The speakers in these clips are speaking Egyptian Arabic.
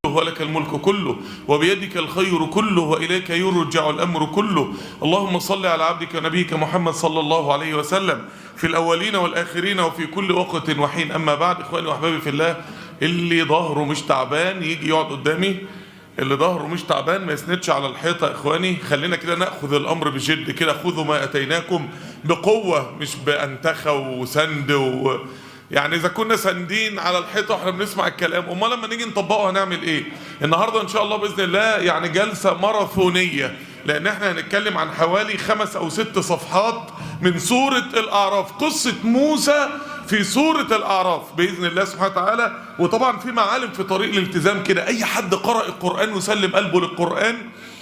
ولك الملك كله وبيدك الخير كله وإليك يرجع الأمر كله اللهم صل على عبدك ونبيك محمد صلى الله عليه وسلم في الأولين والآخرين وفي كل وقت وحين أما بعد إخواني وأحبابي في الله اللي ظهره مش تعبان يجي يقعد قدامي اللي ظهره مش تعبان ما يسندش على الحيطة يا إخواني خلينا كده نأخذ الأمر بجد كده خذوا ما أتيناكم بقوة مش بأنتخة وسند و... يعني اذا كنا ساندين على الحيطه واحنا بنسمع الكلام امال لما نيجي نطبقه هنعمل ايه النهارده ان شاء الله باذن الله يعني جلسه ماراثونيه لان احنا هنتكلم عن حوالي خمس او ست صفحات من سوره الاعراف قصه موسى في سورة الأعراف بإذن الله سبحانه وتعالى وطبعا في معالم في طريق الالتزام كده أي حد قرأ القرآن وسلم قلبه للقرآن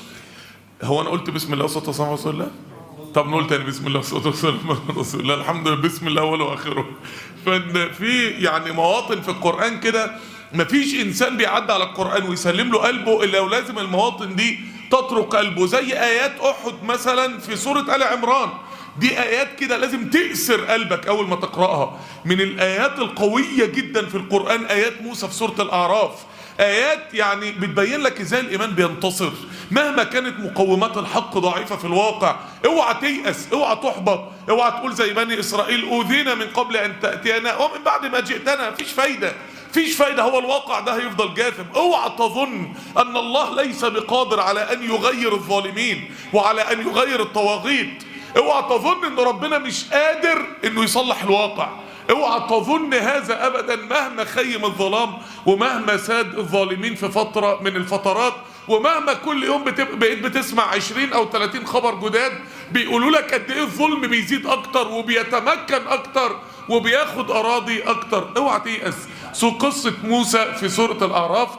هو أنا قلت بسم الله والصلاة والسلام على رسول الله طب نقول تاني بسم الله والصلاه والسلام على رسول الله الحمد لله بسم الله اوله واخره فان في يعني مواطن في القران كده مفيش انسان بيعدي على القران ويسلم له قلبه الا ولازم المواطن دي تترك قلبه زي ايات احد مثلا في سوره ال عمران دي ايات كده لازم تأسر قلبك اول ما تقراها من الايات القويه جدا في القران ايات موسى في سوره الاعراف ايات يعني بتبين لك ازاي الايمان بينتصر مهما كانت مقومات الحق ضعيفه في الواقع اوعى تيأس اوعى تحبط اوعى تقول زي بني اسرائيل اوذينا من قبل ان تاتينا ومن بعد ما جئتنا مفيش فايده فيش فايده هو الواقع ده هيفضل جاثم اوعى تظن ان الله ليس بقادر على ان يغير الظالمين وعلى ان يغير الطواغيت اوعى تظن ان ربنا مش قادر انه يصلح الواقع اوعى تظن هذا ابدا مهما خيم الظلام ومهما ساد الظالمين في فتره من الفترات ومهما كل يوم بقيت بتسمع 20 او 30 خبر جداد بيقولوا لك قد ايه الظلم بيزيد اكتر وبيتمكن اكتر وبياخد اراضي اكتر اوعى تيأس سو قصه موسى في سوره الاعراف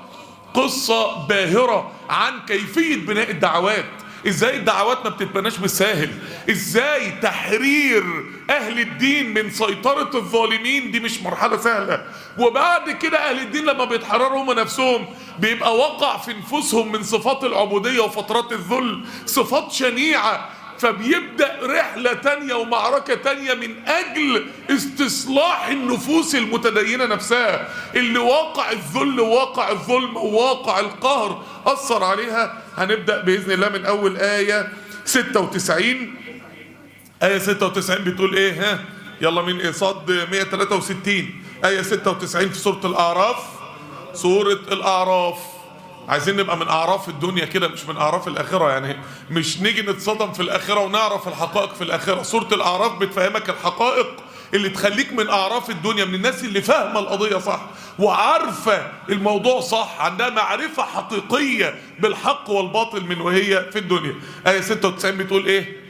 قصه باهره عن كيفيه بناء الدعوات ازاي الدعوات ما بتتبناش بالساهل ازاي تحرير اهل الدين من سيطرة الظالمين دي مش مرحلة سهلة وبعد كده اهل الدين لما بيتحرروا هم نفسهم بيبقى وقع في نفوسهم من صفات العبودية وفترات الذل صفات شنيعة فبيبدأ رحلة تانية ومعركة تانية من أجل استصلاح النفوس المتدينة نفسها اللي واقع الذل وواقع الظلم وواقع القهر أثر عليها هنبدأ بإذن الله من أول آية 96 آية 96 بتقول إيه ها يلا من إيصاد 163 آية 96 في سورة الأعراف سورة الأعراف عايزين نبقى من اعراف الدنيا كده مش من اعراف الاخره يعني مش نيجي نتصدم في الاخره ونعرف الحقائق في الاخره سوره الاعراف بتفهمك الحقائق اللي تخليك من اعراف الدنيا من الناس اللي فاهمه القضيه صح وعارفه الموضوع صح عندها معرفه حقيقيه بالحق والباطل من وهي في الدنيا ايه 96 بتقول ايه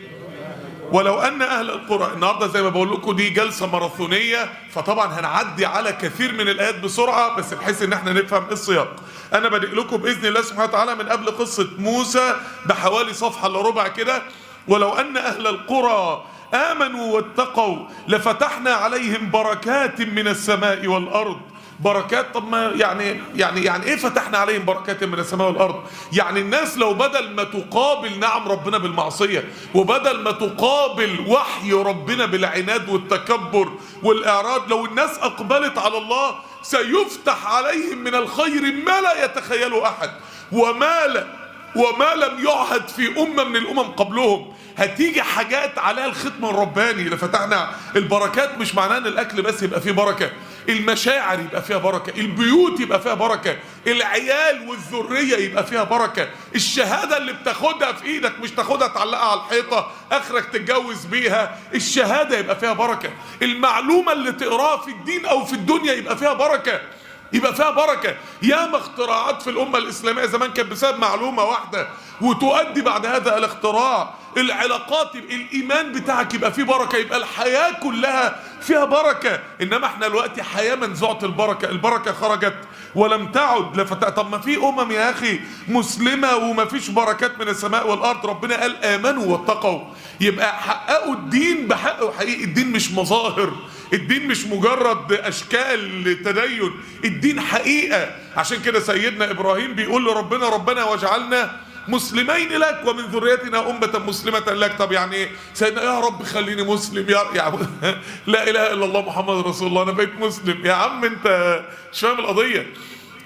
ولو ان اهل القرى النهارده زي ما بقول لكم دي جلسه ماراثونيه فطبعا هنعدي على كثير من الايات بسرعه بس بحيث ان احنا نفهم السياق انا بادئ لكم باذن الله سبحانه وتعالى من قبل قصه موسى بحوالي صفحه الا ربع كده ولو ان اهل القرى امنوا واتقوا لفتحنا عليهم بركات من السماء والارض بركات طب ما يعني يعني يعني ايه فتحنا عليهم بركات من السماء والارض يعني الناس لو بدل ما تقابل نعم ربنا بالمعصيه وبدل ما تقابل وحي ربنا بالعناد والتكبر والاعراض لو الناس اقبلت على الله سيفتح عليهم من الخير ما لا يتخيله احد وما لا وما لم يعهد في امه من الامم قبلهم هتيجي حاجات عليها الختم الرباني اللي فتحنا البركات مش معناه ان الاكل بس يبقى فيه بركه المشاعر يبقى فيها بركه البيوت يبقى فيها بركه العيال والذريه يبقى فيها بركه الشهاده اللي بتاخدها في ايدك مش تاخدها تعلقها على الحيطه اخرك تتجوز بيها الشهاده يبقى فيها بركه المعلومه اللي تقراها في الدين او في الدنيا يبقى فيها بركه يبقى فيها بركة ياما اختراعات في الأمة الإسلامية زمان كانت بسبب معلومة واحدة وتؤدي بعد هذا الاختراع العلاقات الإيمان بتاعك يبقى فيه بركة يبقى الحياة كلها فيها بركة إنما احنا دلوقتي حياة منزوعة البركة البركة خرجت ولم تعد لفت... طب ما في أمم يا أخي مسلمة وما فيش بركات من السماء والأرض ربنا قال آمنوا واتقوا يبقى حققوا الدين بحقه حقيقي الدين مش مظاهر الدين مش مجرد اشكال تدين الدين حقيقه عشان كده سيدنا ابراهيم بيقول لربنا ربنا واجعلنا مسلمين لك ومن ذريتنا أمة مسلمة لك طب يعني ايه سيدنا يا رب خليني مسلم يا, يا عم لا إله إلا الله محمد رسول الله أنا بقيت مسلم يا عم أنت مش فاهم القضية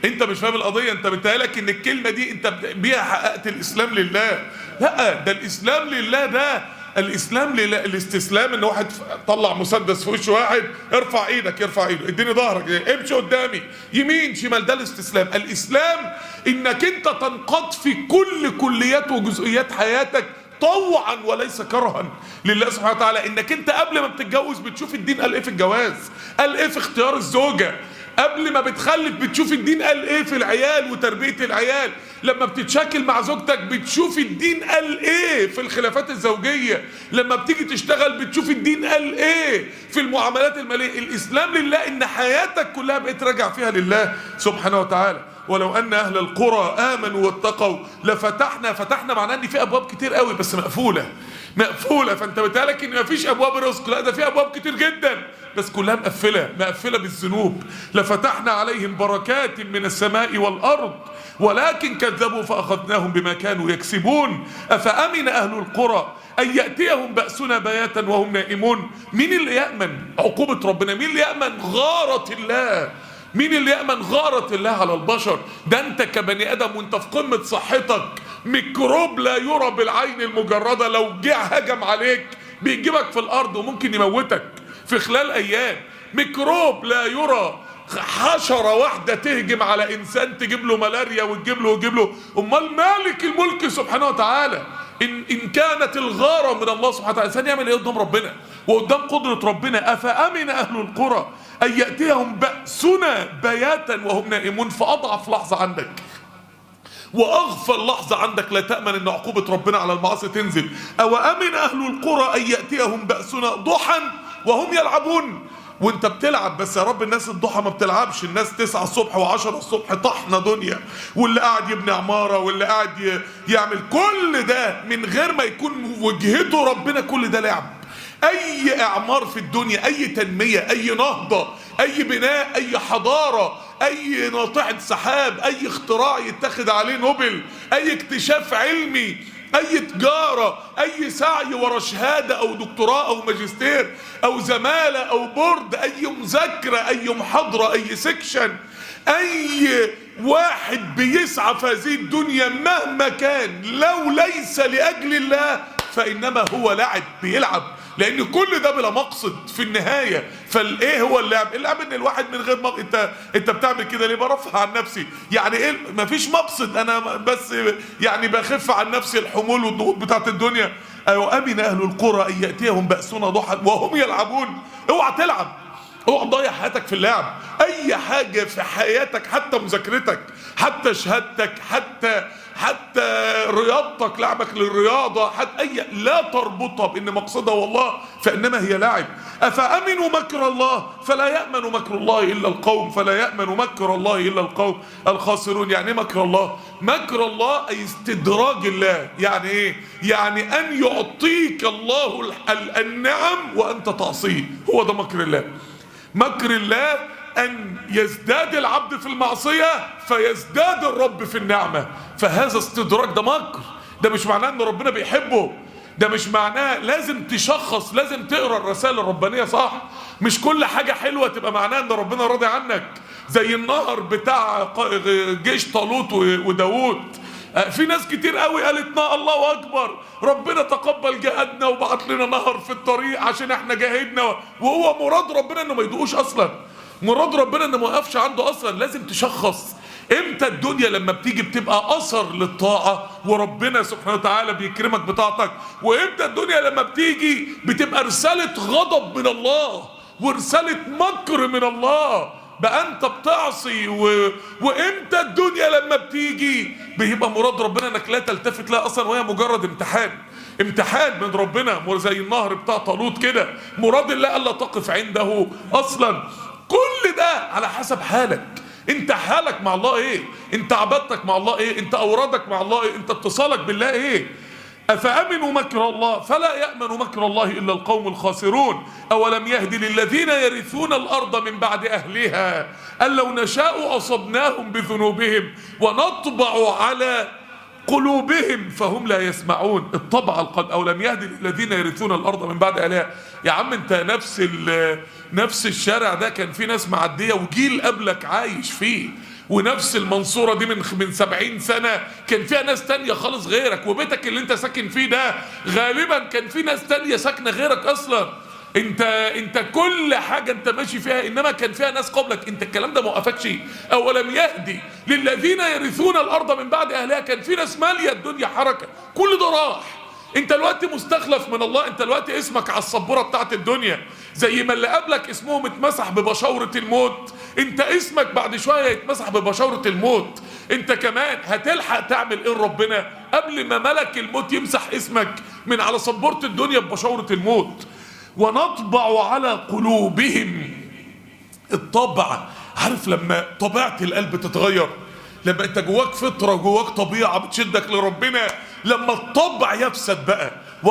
انت مش فاهم القضيه انت بتهيألك ان الكلمه دي انت بيها حققت الاسلام لله لا ده الاسلام لله ده الاسلام لله الاستسلام ان واحد طلع مسدس في وش واحد ارفع ايدك يرفع ايده اديني ظهرك امشي قدامي يمين شمال ده الاستسلام الاسلام انك انت تنقض في كل كليات وجزئيات حياتك طوعا وليس كرها لله سبحانه وتعالى انك انت قبل ما بتتجوز بتشوف الدين قال ايه في الجواز قال ايه في اختيار الزوجه قبل ما بتخلف بتشوف الدين قال ايه في العيال وتربيه العيال لما بتتشاكل مع زوجتك بتشوف الدين قال ايه في الخلافات الزوجيه لما بتيجي تشتغل بتشوف الدين قال ايه في المعاملات الماليه الاسلام لله ان حياتك كلها بقيت راجع فيها لله سبحانه وتعالى ولو ان اهل القرى امنوا واتقوا لفتحنا فتحنا معناه ان في ابواب كتير قوي بس مقفوله مقفوله فانت بتقالك ان مفيش ابواب رزق لا ده في ابواب كتير جدا بس كلها مقفله مقفله بالذنوب لفتحنا عليهم بركات من السماء والارض ولكن كذبوا فاخذناهم بما كانوا يكسبون افامن اهل القرى ان ياتيهم باسنا بياتا وهم نائمون مين اللي يامن عقوبه ربنا مين اللي يامن غاره الله مين اللي يأمن غارة الله على البشر ده انت كبني ادم وانت في قمة صحتك ميكروب لا يرى بالعين المجردة لو جه هجم عليك بيجيبك في الارض وممكن يموتك في خلال ايام ميكروب لا يرى حشرة واحدة تهجم على انسان تجيب له ملاريا وتجيب له وتجيب له امال مالك الملك سبحانه وتعالى ان ان كانت الغاره من الله سبحانه وتعالى الانسان يعمل ايه قدام ربنا وقدام قدره ربنا افامن اهل القرى ان ياتيهم باسنا بياتا وهم نائمون في اضعف لحظه عندك واغفل لحظه عندك لا تامن ان عقوبه ربنا على المعاصي تنزل او امن اهل القرى ان ياتيهم باسنا ضحى وهم يلعبون وانت بتلعب بس يا رب الناس الضحى ما بتلعبش الناس تسعة الصبح وعشرة الصبح طحنة دنيا واللي قاعد يبني عمارة واللي قاعد ي- يعمل كل ده من غير ما يكون وجهته ربنا كل ده لعب اي اعمار في الدنيا اي تنمية اي نهضة اي بناء اي حضارة اي ناطحة سحاب اي اختراع يتخذ عليه نوبل اي اكتشاف علمي اي تجارة اي سعي ورا شهادة او دكتوراه او ماجستير او زمالة او بورد اي مذاكرة اي محاضرة اي سكشن اي واحد بيسعى في هذه الدنيا مهما كان لو ليس لاجل الله فانما هو لعب بيلعب لان كل ده بلا مقصد في النهايه فالايه هو اللعب اللعب ان الواحد من غير مقصد انت انت بتعمل كده ليه برفع عن نفسي يعني ايه مفيش مقصد انا بس يعني بخف عن نفسي الحمول والضغوط بتاعت الدنيا ايوه امن اهل القرى ان ياتيهم باسنا ضحى وهم يلعبون اوعى تلعب اوعى تضيع حياتك في اللعب اي حاجه في حياتك حتى مذاكرتك حتى شهادتك حتى حتى رياضتك لعبك للرياضه حتى اي لا تربطها بان مقصدها والله فانما هي لعب افامنوا مكر الله فلا يامن مكر الله الا القوم فلا يامن مكر الله الا القوم الخاسرون يعني ايه مكر الله مكر الله اي استدراج الله يعني ايه يعني ان يعطيك الله ال- ال- النعم وانت تعصيه هو ده مكر الله مكر الله أن يزداد العبد في المعصية فيزداد الرب في النعمة فهذا استدراك ده مكر ده مش معناه أن ربنا بيحبه ده مش معناه لازم تشخص لازم تقرا الرسائل الربانية صح مش كل حاجة حلوة تبقى معناها أن ربنا راضي عنك زي النهر بتاع ق- جيش طالوت و- وداوود آه، في ناس كتير قوي قالت ما الله اكبر ربنا تقبل جهادنا وبعت لنا نهر في الطريق عشان احنا جاهدنا وهو مراد ربنا انه ما يدوقوش اصلا مراد ربنا انه ما يقفش عنده اصلا لازم تشخص امتى الدنيا لما بتيجي بتبقى اثر للطاعه وربنا سبحانه وتعالى بيكرمك بطاعتك وامتى الدنيا لما بتيجي بتبقى رساله غضب من الله ورساله مكر من الله بقى انت بتعصي و... وامتى الدنيا لما بتيجي بيبقى مراد ربنا انك لا تلتفت لها اصلا وهي مجرد امتحان امتحان من ربنا مر- زي النهر بتاع طالوت كده مراد الله الا تقف عنده اصلا كل ده على حسب حالك انت حالك مع الله ايه انت عبادتك مع الله ايه انت اورادك مع الله ايه انت اتصالك بالله ايه أفأمنوا مكر الله فلا يأمن مكر الله إلا القوم الخاسرون أولم يهد للذين يرثون الأرض من بعد أهلها أن لو نشاء أصبناهم بذنوبهم ونطبع على قلوبهم فهم لا يسمعون الطبع القلب أو لم يهد للذين يرثون الأرض من بعد أهلها يا عم أنت نفس ال- نفس الشارع ده كان في ناس معدية وجيل قبلك عايش فيه ونفس المنصورة دي من من 70 سنة كان فيها ناس تانية خالص غيرك وبيتك اللي انت ساكن فيه ده غالبا كان في ناس تانية ساكنة غيرك اصلا انت انت كل حاجة انت ماشي فيها انما كان فيها ناس قبلك انت الكلام ده ما وقفكش اولم يهدي للذين يرثون الارض من بعد اهلها كان في ناس مالية الدنيا حركة كل ده راح انت الوقت مستخلف من الله انت الوقت اسمك على السبوره بتاعت الدنيا زي ما اللي قبلك اسمهم اتمسح ببشاوره الموت انت اسمك بعد شويه يتمسح ببشاوره الموت انت كمان هتلحق تعمل ايه ربنا قبل ما ملك الموت يمسح اسمك من على سبوره الدنيا ببشاوره الموت ونطبع على قلوبهم الطبع عارف لما طبيعه القلب تتغير لما انت جواك فطره جواك طبيعه بتشدك لربنا لما الطبع يفسد بقى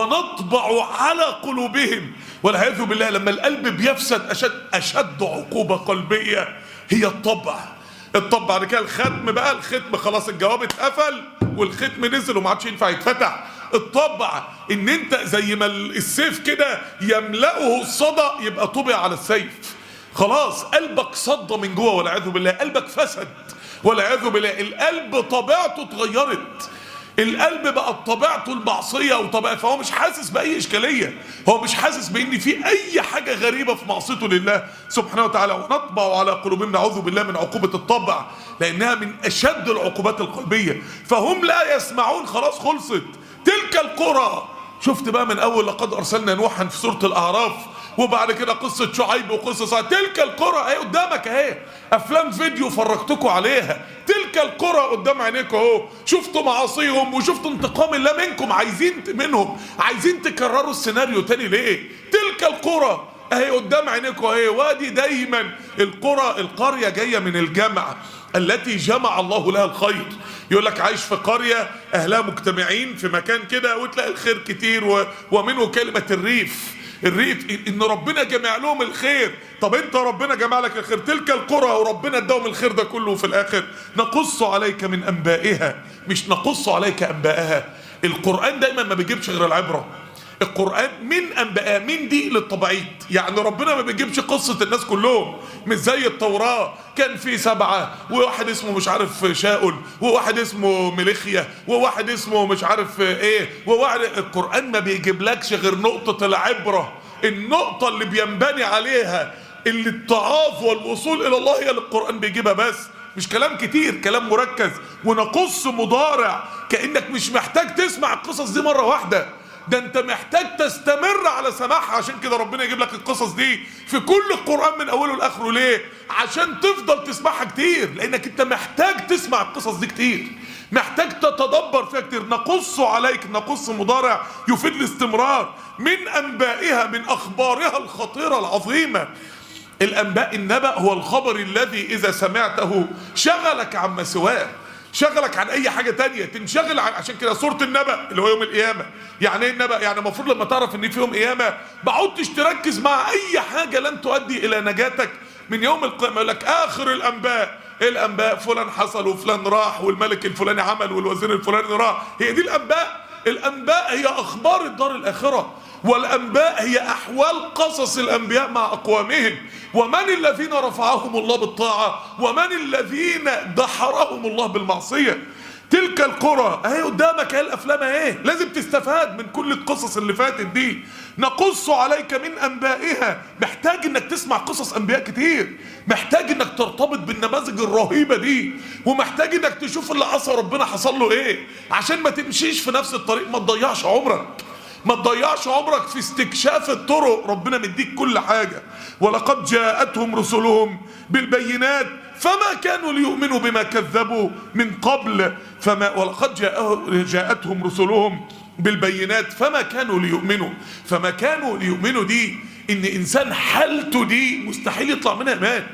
ونطبع على قلوبهم والعياذ بالله لما القلب بيفسد اشد اشد عقوبه قلبيه هي الطبع الطبع بعد كده الختم بقى الختم خلاص الجواب اتقفل والختم نزل وما عادش ينفع يتفتح الطبع ان انت زي ما السيف كده يملأه الصدى يبقى طبع على السيف خلاص قلبك صدى من جوه والعياذ بالله قلبك فسد والعياذ بالله القلب طبيعته اتغيرت القلب بقى طبيعته المعصية وطبيعته فهو مش حاسس بأي إشكالية هو مش حاسس بأن في أي حاجة غريبة في معصيته لله سبحانه وتعالى ونطبع على قلوبهم نعوذ بالله من عقوبة الطبع لأنها من أشد العقوبات القلبية فهم لا يسمعون خلاص خلصت تلك القرى شفت بقى من أول لقد أرسلنا نوحا في سورة الأعراف وبعد كده قصة شعيب وقصة صعيب. تلك القرى اهي قدامك اهي افلام فيديو فرجتكم عليها تلك القرى قدام عينيكم اهو شفتوا معاصيهم وشفتوا انتقام الله منكم عايزين منهم عايزين تكرروا السيناريو تاني ليه تلك القرى اهي قدام عينيكم اهي وادي دايما القرى القرية جاية من الجمع التي جمع الله لها الخير يقول لك عايش في قرية أهلها مجتمعين في مكان كده وتلاقي الخير كتير و... ومنه كلمة الريف الريف ان ربنا جمع لهم الخير طب انت ربنا جمع لك الخير تلك القرى وربنا اداهم الخير ده كله في الاخر نقص عليك من انبائها مش نقص عليك انبائها القران دايما ما بيجيبش غير العبره القرآن من أنباء من دي للطبعيد يعني ربنا ما بيجيبش قصة الناس كلهم مش زي التوراة كان في سبعة وواحد اسمه مش عارف شاؤل وواحد اسمه مليخيا وواحد اسمه مش عارف ايه وواحد القرآن ما بيجيبلكش غير نقطة العبرة النقطة اللي بينبني عليها اللي التعاظ والوصول إلى الله هي اللي القرآن بيجيبها بس مش كلام كتير كلام مركز ونقص مضارع كأنك مش محتاج تسمع القصص دي مرة واحدة ده انت محتاج تستمر على سماعها عشان كده ربنا يجيب لك القصص دي في كل القرآن من اوله لاخره ليه عشان تفضل تسمعها كتير لانك انت محتاج تسمع القصص دي كتير محتاج تتدبر فيها كتير نقص عليك نقص مضارع يفيد الاستمرار من انبائها من اخبارها الخطيرة العظيمة الانباء النبأ هو الخبر الذي اذا سمعته شغلك عما سواه شغلك عن اي حاجة تانية تنشغل عن عشان كده سورة النبأ اللي هو يوم القيامة يعني ايه النبأ يعني المفروض لما تعرف ان في يوم قيامة ما عدتش تركز مع اي حاجة لن تؤدي الى نجاتك من يوم القيامة يقول لك اخر الانباء ايه الانباء فلان حصل وفلان راح والملك الفلاني عمل والوزير الفلاني راح هي دي الانباء الانباء هي اخبار الدار الاخره والانباء هي احوال قصص الانبياء مع اقوامهم ومن الذين رفعهم الله بالطاعه ومن الذين دحرهم الله بالمعصيه تلك القرى اهي قدامك اهي الافلام اهي لازم تستفاد من كل القصص اللي فاتت دي نقص عليك من انبائها محتاج انك تسمع قصص انبياء كتير محتاج انك ترتبط بالنماذج الرهيبه دي ومحتاج انك تشوف اللي عصى ربنا حصل له ايه عشان ما تمشيش في نفس الطريق ما تضيعش عمرك ما تضيعش عمرك في استكشاف الطرق ربنا مديك كل حاجة ولقد جاءتهم رسلهم بالبينات فما كانوا ليؤمنوا بما كذبوا من قبل فما ولقد جاءه جاءتهم رسلهم بالبينات فما كانوا ليؤمنوا فما كانوا ليؤمنوا دي ان انسان حالته دي مستحيل يطلع منها ايمان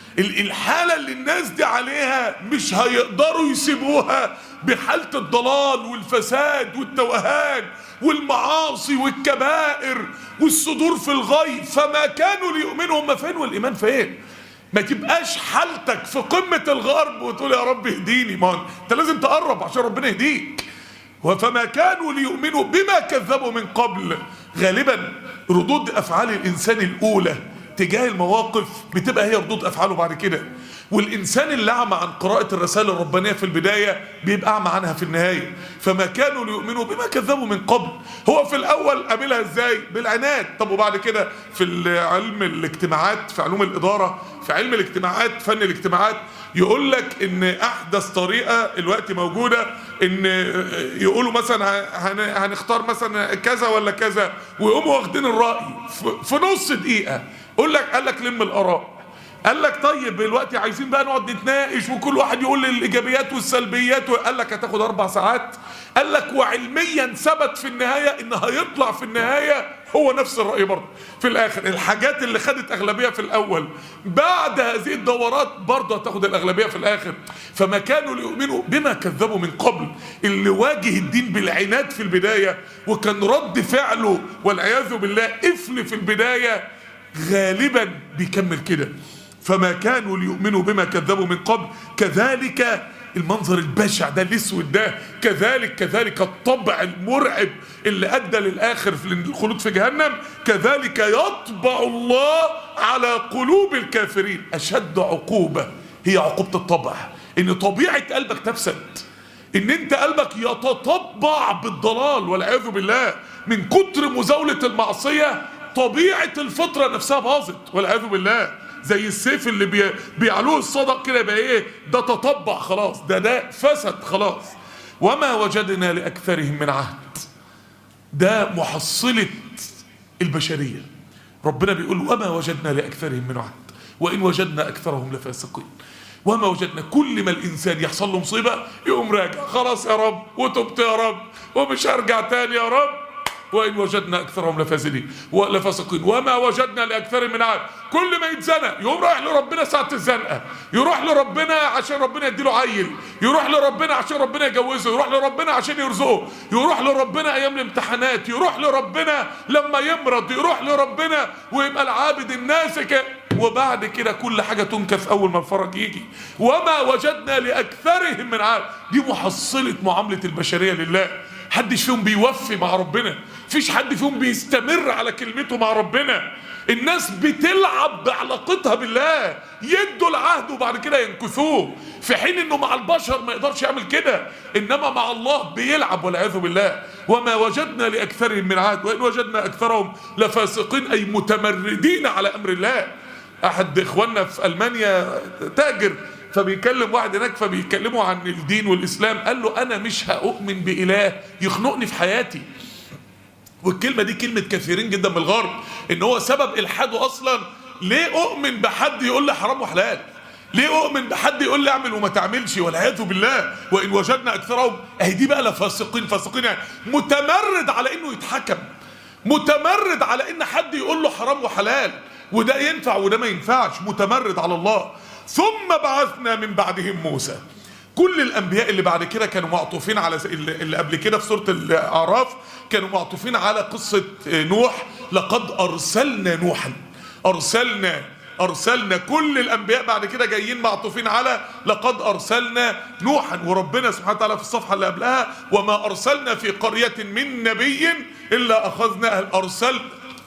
الحالة اللي الناس دي عليها مش هيقدروا يسيبوها بحالة الضلال والفساد والتوهان والمعاصي والكبائر والصدور في الغي فما كانوا ليؤمنوا هم فين والإيمان فين ما تبقاش حالتك في قمة الغرب وتقول يا رب اهديني ما انت لازم تقرب عشان ربنا يهديك وفما كانوا ليؤمنوا بما كذبوا من قبل غالبا ردود أفعال الإنسان الأولى تجاه المواقف بتبقى هي ردود افعاله بعد كده والانسان اللي اعمى عن قراءه الرسائل الربانيه في البدايه بيبقى اعمى عنها في النهايه فما كانوا ليؤمنوا بما كذبوا من قبل هو في الاول قابلها ازاي بالعناد طب وبعد كده في علم الاجتماعات في علوم الاداره في علم الاجتماعات فن الاجتماعات يقول لك ان احدث طريقه الوقت موجوده ان يقولوا مثلا هنختار مثلا كذا ولا كذا ويقوموا واخدين الراي في نص دقيقه يقول لك قال لك لم الاراء قال لك طيب دلوقتي عايزين بقى نقعد نتناقش وكل واحد يقول الايجابيات والسلبيات قال لك هتاخد اربع ساعات قال لك وعلميا ثبت في النهايه ان هيطلع في النهايه هو نفس الراي برضه في الاخر الحاجات اللي خدت اغلبيه في الاول بعد هذه الدورات برضه هتاخد الاغلبيه في الاخر فما كانوا ليؤمنوا بما كذبوا من قبل اللي واجه الدين بالعناد في البدايه وكان رد فعله والعياذ بالله قفل في البدايه غالبا بيكمل كده فما كانوا ليؤمنوا بما كذبوا من قبل كذلك المنظر البشع ده الاسود ده كذلك كذلك الطبع المرعب اللي ادى للاخر في الخلود في جهنم كذلك يطبع الله على قلوب الكافرين اشد عقوبه هي عقوبه الطبع ان طبيعه قلبك تفسد ان انت قلبك يتطبع بالضلال والعياذ بالله من كتر مزاوله المعصيه طبيعه الفطره نفسها باظت والعياذ بالله زي السيف اللي بي... بيعلوه الصدق كده يبقى ايه ده تطبع خلاص ده ده فسد خلاص وما وجدنا لاكثرهم من عهد ده محصله البشريه ربنا بيقول وما وجدنا لاكثرهم من عهد وان وجدنا اكثرهم لفاسقين وما وجدنا كل ما الانسان يحصل له مصيبه يقوم راجع خلاص يا رب وتبت يا رب ومش هرجع تاني يا رب وإن وجدنا أكثرهم لفاسدين ولفاسقين وما وجدنا لأكثر من عاد كل ما يتزنق يقوم رايح لربنا ساعة الزنقة يروح لربنا عشان ربنا يديله عيل يروح لربنا عشان ربنا يجوزه يروح لربنا عشان يرزقه يروح لربنا أيام الامتحانات يروح لربنا لما يمرض يروح لربنا ويبقى العابد الناسك وبعد كده كل حاجة تنكف أول ما الفرج يجي وما وجدنا لأكثرهم من عاد دي محصلة معاملة البشرية لله حدش فيهم بيوفي مع ربنا فيش حد فيهم بيستمر على كلمته مع ربنا الناس بتلعب بعلاقتها بالله يدوا العهد وبعد كده ينكثوه في حين انه مع البشر ما يقدرش يعمل كده انما مع الله بيلعب والعياذ بالله وما وجدنا لاكثرهم من عهد وان وجدنا اكثرهم لفاسقين اي متمردين على امر الله احد اخواننا في المانيا تاجر فبيكلم واحد هناك فبيكلموا عن الدين والاسلام قال له انا مش هؤمن باله يخنقني في حياتي والكلمه دي كلمه كثيرين جدا من الغرب ان هو سبب الحاده اصلا ليه اؤمن بحد يقول لي حرام وحلال ليه اؤمن بحد يقول لي اعمل وما تعملش والعياذ بالله وان وجدنا اكثرهم اهي دي بقى لا فاسقين فاسقين يعني متمرد على انه يتحكم متمرد على ان حد يقول له حرام وحلال وده ينفع وده ما ينفعش متمرد على الله ثم بعثنا من بعدهم موسى كل الانبياء اللي بعد كده كانوا معطوفين على اللي قبل كده في سوره الاعراف كانوا معطوفين على قصه نوح لقد ارسلنا نوحا ارسلنا ارسلنا كل الانبياء بعد كده جايين معطوفين على لقد ارسلنا نوحا وربنا سبحانه وتعالى في الصفحه اللي قبلها وما ارسلنا في قريه من نبي الا اخذنا ارسل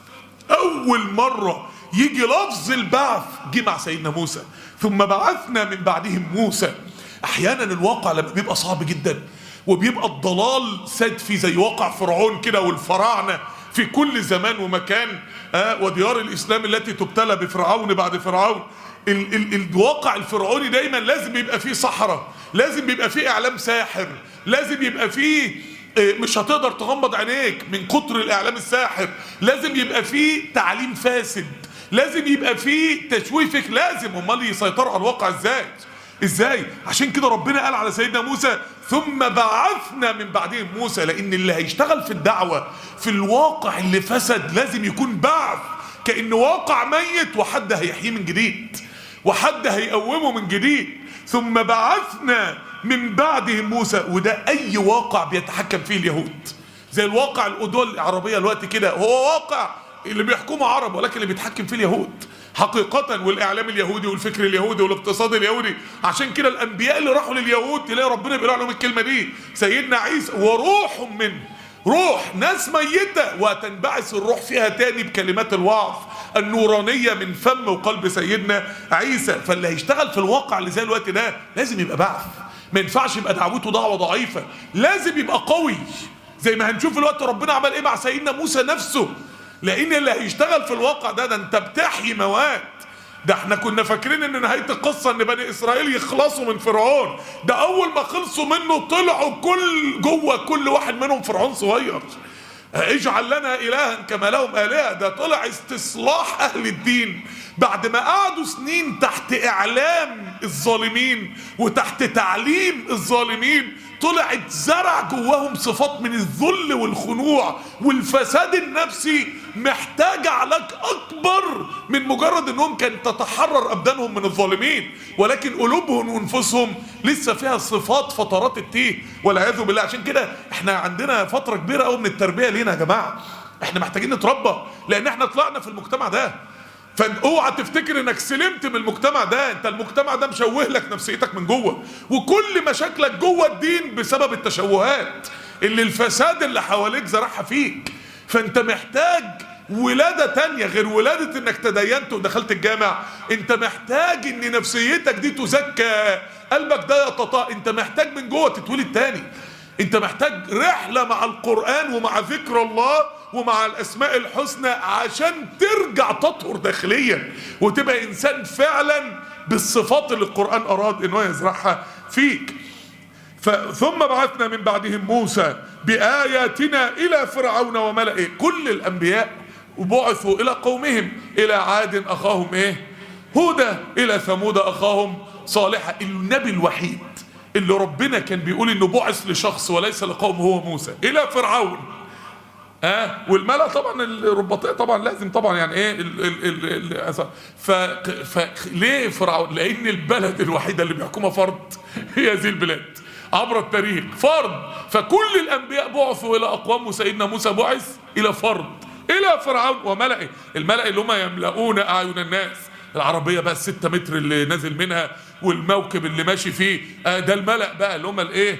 اول مره يجي لفظ البعث جه مع سيدنا موسى ثم بعثنا من بعدهم موسى احيانا الواقع لما بيبقى صعب جدا وبيبقى الضلال ساد فيه زي واقع فرعون كده والفراعنه في كل زمان ومكان آه وديار الاسلام التي تبتلى بفرعون بعد فرعون ال ال الواقع الفرعوني دايما لازم يبقى فيه صحراء لازم يبقى فيه اعلام ساحر لازم يبقى فيه مش هتقدر تغمض عينيك من كتر الاعلام الساحر لازم يبقى فيه تعليم فاسد لازم يبقى فيه تشويفك لازم امال يسيطروا على الواقع ازاي ازاي عشان كده ربنا قال على سيدنا موسى ثم بعثنا من بعدهم موسى لان اللي هيشتغل في الدعوه في الواقع اللي فسد لازم يكون بعث كان واقع ميت وحد هيحييه من جديد وحد هيقومه من جديد ثم بعثنا من بعدهم موسى وده اي واقع بيتحكم فيه اليهود زي الواقع الدول العربيه الوقت كده هو واقع اللي بيحكمه عرب ولكن اللي بيتحكم فيه اليهود حقيقة والإعلام اليهودي والفكر اليهودي والاقتصاد اليهودي عشان كده الأنبياء اللي راحوا لليهود تلاقي ربنا بيقول لهم الكلمة دي سيدنا عيسى وروح منه روح ناس ميتة وتنبعث الروح فيها تاني بكلمات الوعظ النورانيه من فم وقلب سيدنا عيسى فاللي هيشتغل في الواقع اللي زي الوقت ده لازم يبقى بعث ما ينفعش يبقى دعوته دعوه ضعيفه لازم يبقى قوي زي ما هنشوف الوقت ربنا عمل ايه مع سيدنا موسى نفسه لان اللي هيشتغل في الواقع ده ده انت بتحيي مواد ده احنا كنا فاكرين ان نهايه القصه ان بني اسرائيل يخلصوا من فرعون ده اول ما خلصوا منه طلعوا كل جوه كل واحد منهم فرعون صغير اجعل لنا الها كما لهم الهه ده طلع استصلاح اهل الدين بعد ما قعدوا سنين تحت اعلام الظالمين وتحت تعليم الظالمين طلع اتزرع جواهم صفات من الذل والخنوع والفساد النفسي محتاج علاج اكبر من مجرد انهم كانت تتحرر ابدانهم من الظالمين ولكن قلوبهم وانفسهم لسه فيها صفات فترات التيه والعياذ بالله عشان كده احنا عندنا فتره كبيره قوي من التربيه لينا يا جماعه احنا محتاجين نتربى لان احنا طلعنا في المجتمع ده فاوعى تفتكر انك سلمت من المجتمع ده انت المجتمع ده مشوه لك نفسيتك من جوه وكل مشاكلك جوه الدين بسبب التشوهات اللي الفساد اللي حواليك زرعها فيك فانت محتاج ولادة تانية غير ولادة انك تدينت ودخلت الجامع انت محتاج ان نفسيتك دي تزكى قلبك ده يتطا انت محتاج من جوه تتولد تاني انت محتاج رحلة مع القرآن ومع ذكر الله ومع الاسماء الحسنى عشان ترجع تطهر داخليا وتبقى انسان فعلا بالصفات اللي القرآن اراد انه يزرعها فيك ثم بعثنا من بعدهم موسى بآياتنا إلى فرعون وملئه كل الأنبياء بعثوا إلى قومهم إلى عاد أخاهم إيه هدى إلى ثمود أخاهم صالحا النبي الوحيد اللي ربنا كان بيقول إنه بعث لشخص وليس لقوم هو موسى إلى فرعون اه والملا طبعا الرباطيه طبعا لازم طبعا يعني ايه ال ال ال ال ف فليه فرعون؟ لان البلد الوحيده اللي بيحكمها فرد هي هذه البلاد عبر التاريخ فرد فكل الانبياء بعثوا الى اقوام وسيدنا موسى بعث الى فرد الى فرعون وملئه الملأ اللي هم يملؤون اعين الناس العربيه بقى الستة متر اللي نازل منها والموكب اللي ماشي فيه آه ده الملأ بقى اللي هم الايه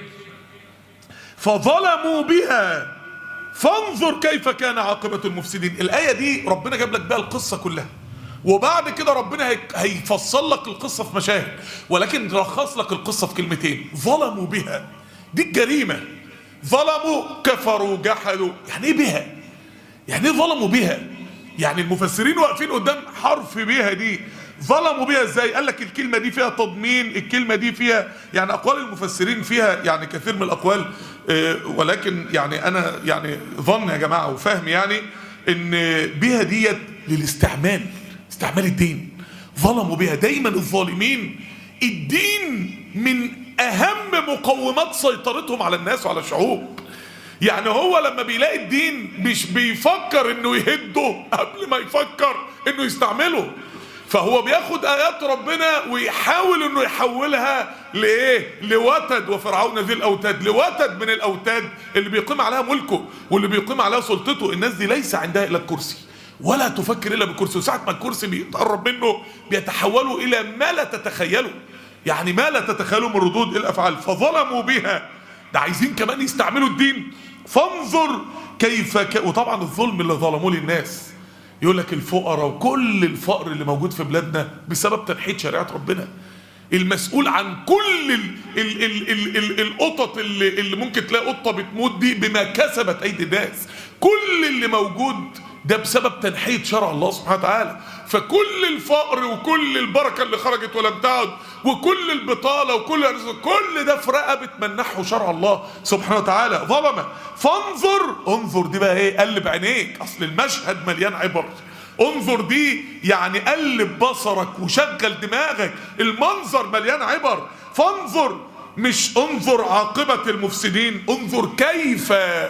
فظلموا بها فانظر كيف كان عاقبة المفسدين الآية دي ربنا جاب لك بقى القصة كلها وبعد كده ربنا هيفصل لك القصة في مشاهد ولكن رخص لك القصة في كلمتين ظلموا بها دي الجريمة ظلموا كفروا جحدوا يعني ايه بها يعني ايه ظلموا بها يعني المفسرين واقفين قدام حرف بها دي ظلموا بها ازاي قال لك الكلمة دي فيها تضمين الكلمة دي فيها يعني اقوال المفسرين فيها يعني كثير من الاقوال اه ولكن يعني انا يعني ظن يا جماعة وفهم يعني ان بها ديت للاستعمال استعمال الدين ظلموا بها دايما الظالمين الدين من اهم مقومات سيطرتهم على الناس وعلى الشعوب يعني هو لما بيلاقي الدين مش بيفكر انه يهده قبل ما يفكر انه يستعمله فهو بياخد ايات ربنا ويحاول انه يحولها لايه لوتد وفرعون ذي الاوتاد لوتد من الاوتاد اللي بيقيم عليها ملكه واللي بيقيم عليها سلطته الناس دي ليس عندها الا الكرسي ولا تفكر الا بالكرسي وساعه ما الكرسي بيتقرب منه بيتحولوا الى ما لا تتخيله يعني ما لا تتخيلوا من ردود الافعال فظلموا بها ده عايزين كمان يستعملوا الدين فانظر كيف ك... وطبعا الظلم اللي ظلموه للناس يقول لك الفقراء وكل الفقر اللي موجود في بلادنا بسبب تنحية شريعة ربنا المسؤول عن كل ال ال ال ال ال القطط اللي, اللي ممكن تلاقي قطة بتموت دي بما كسبت أيدي الناس كل اللي موجود ده بسبب تنحية شرع الله سبحانه وتعالى فكل الفقر وكل البركة اللي خرجت ولم تعد وكل البطالة وكل كل ده في رقبة من نحو شرع الله سبحانه وتعالى ظلمة فانظر انظر دي بقى ايه قلب عينيك اصل المشهد مليان عبر انظر دي يعني قلب بصرك وشغل دماغك المنظر مليان عبر فانظر مش انظر عاقبة المفسدين انظر كيف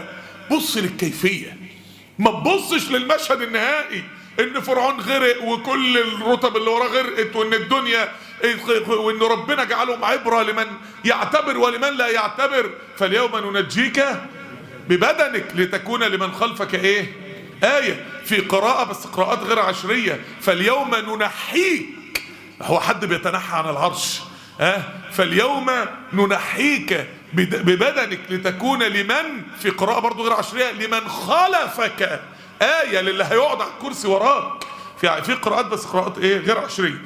بص للكيفية ما تبصش للمشهد النهائي ان فرعون غرق وكل الرتب اللي وراه غرقت وان الدنيا وان ربنا جعلهم عبره لمن يعتبر ولمن لا يعتبر فاليوم ننجيك ببدنك لتكون لمن خلفك ايه آية في قراءة بس قراءات غير عشرية فاليوم ننحيك هو حد بيتنحى عن العرش ها أه؟ فاليوم ننحيك ببدنك لتكون لمن في قراءة برضو غير عشرية لمن خلفك آية للي هيقعد على الكرسي وراك في في قراءات بس قراءات ايه غير عشريه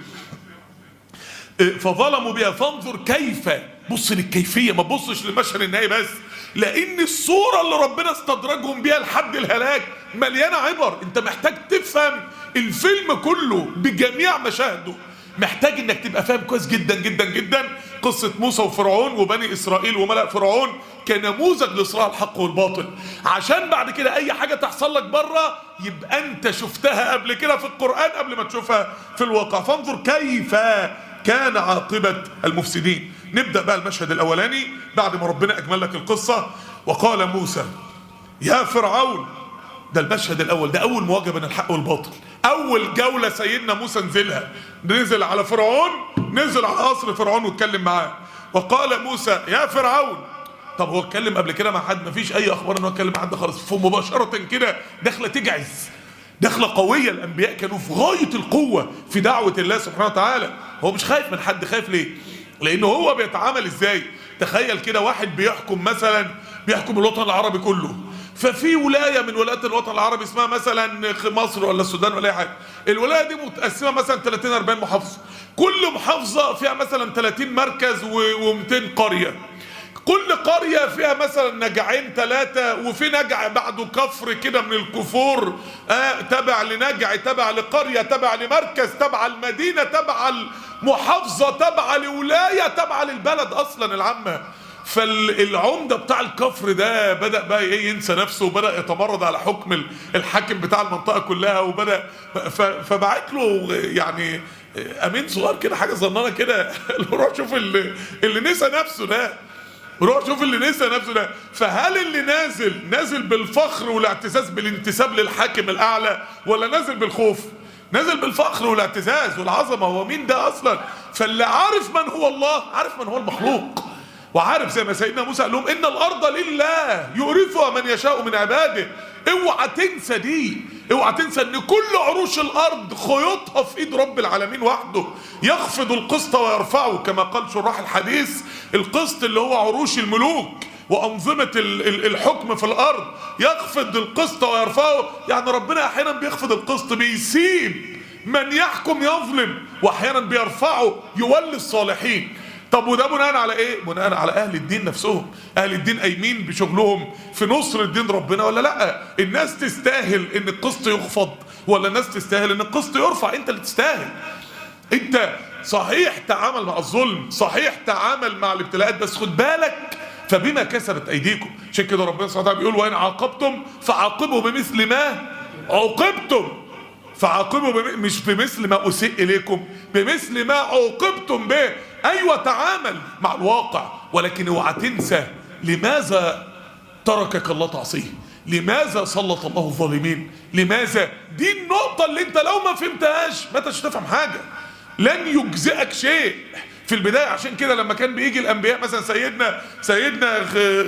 فظلموا بها فانظر كيف بص للكيفيه ما تبصش للمشهد النهائي بس لان الصوره اللي ربنا استدرجهم بيها لحد الهلاك مليانه عبر انت محتاج تفهم الفيلم كله بجميع مشاهده محتاج انك تبقى فاهم كويس جدا جدا جدا قصة موسى وفرعون وبني اسرائيل وملأ فرعون كنموذج لصراع الحق والباطل عشان بعد كده اي حاجة تحصل لك بره يبقى انت شفتها قبل كده في القرآن قبل ما تشوفها في الواقع فانظر كيف كان عاقبة المفسدين نبدأ بقى المشهد الاولاني بعد ما ربنا اجمل لك القصة وقال موسى يا فرعون ده المشهد الاول ده اول مواجهه بين الحق والباطل اول جوله سيدنا موسى نزلها نزل على فرعون نزل على قصر فرعون واتكلم معاه وقال موسى يا فرعون طب هو اتكلم قبل كده مع حد مفيش اي اخبار انه اتكلم مع حد خالص فمباشره كده داخله تجعز دخلة قوية الأنبياء كانوا في غاية القوة في دعوة الله سبحانه وتعالى هو مش خايف من حد خايف ليه لأنه هو بيتعامل إزاي تخيل كده واحد بيحكم مثلا بيحكم الوطن العربي كله ففي ولايه من ولايات الوطن العربي اسمها مثلا مصر ولا السودان ولا اي حاجه الولايه دي متقسمه مثلا 30 40 محافظه كل محافظه فيها مثلا 30 مركز و200 قريه كل قرية فيها مثلا نجعين ثلاثة وفي نجع بعده كفر كده من الكفور آه تبع لنجع تبع لقرية تبع لمركز تبع المدينة تبع المحافظة تبع لولاية تبع للبلد أصلا العامة فالعمده بتاع الكفر ده بدا بقى ايه ينسى نفسه وبدا يتمرد على حكم الحاكم بتاع المنطقه كلها وبدا فبعت له يعني امين صغير كده حاجه صغننه كده روح شوف اللي, اللي نسى نفسه ده روح شوف اللي نسى نفسه ده فهل اللي نازل نازل بالفخر والاعتزاز بالانتساب للحاكم الاعلى ولا نازل بالخوف نازل بالفخر والاعتزاز والعظمه هو مين ده اصلا فاللي عارف من هو الله عارف من هو المخلوق وعارف زي ما سيدنا موسى قال لهم ان الارض لله يورثها من يشاء من عباده اوعى تنسى دي اوعى تنسى ان كل عروش الارض خيوطها في ايد رب العالمين وحده يخفض القسط ويرفعه كما قال شراح الحديث القسط اللي هو عروش الملوك وأنظمة الحكم في الأرض يخفض القسط ويرفعه يعني ربنا أحيانا بيخفض القسط بيسيب من يحكم يظلم وأحيانا بيرفعه يولي الصالحين طب وده بناء على ايه بناء على اهل الدين نفسهم اهل الدين قايمين بشغلهم في نصر الدين ربنا ولا لا الناس تستاهل ان القسط يخفض ولا الناس تستاهل ان القسط يرفع انت اللي تستاهل انت صحيح تعامل مع الظلم صحيح تعامل مع الابتلاءات بس خد بالك فبما كسبت ايديكم عشان كده ربنا سبحانه وتعالى بيقول وان عاقبتم فعاقبوا بمثل ما عوقبتم فعاقبوا بم... مش بمثل ما اسيء اليكم بمثل ما عوقبتم به ايوه تعامل مع الواقع ولكن اوعى تنسى لماذا تركك الله تعصيه لماذا سلط الله الظالمين لماذا دي النقطة اللي انت لو ما فهمتهاش ما انتش تفهم حاجة لن يجزئك شيء في البداية عشان كده لما كان بيجي الأنبياء مثلا سيدنا سيدنا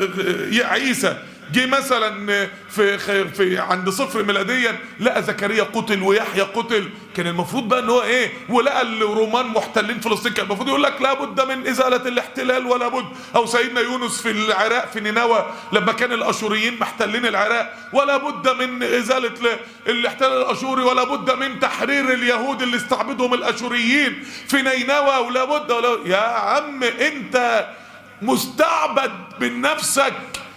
عيسى جه مثلا في في عند صفر ميلاديا لقى زكريا قتل ويحيى قتل كان المفروض بقى ان هو ايه ولقى الرومان محتلين فلسطين كان المفروض يقول لك لابد من ازاله الاحتلال ولا بد او سيدنا يونس في العراق في نينوى لما كان الاشوريين محتلين العراق ولا بد من ازاله الاحتلال الاشوري ولا بد من تحرير اليهود اللي استعبدهم الاشوريين في نينوى ولا بد ولا يا عم انت مستعبد من نفسك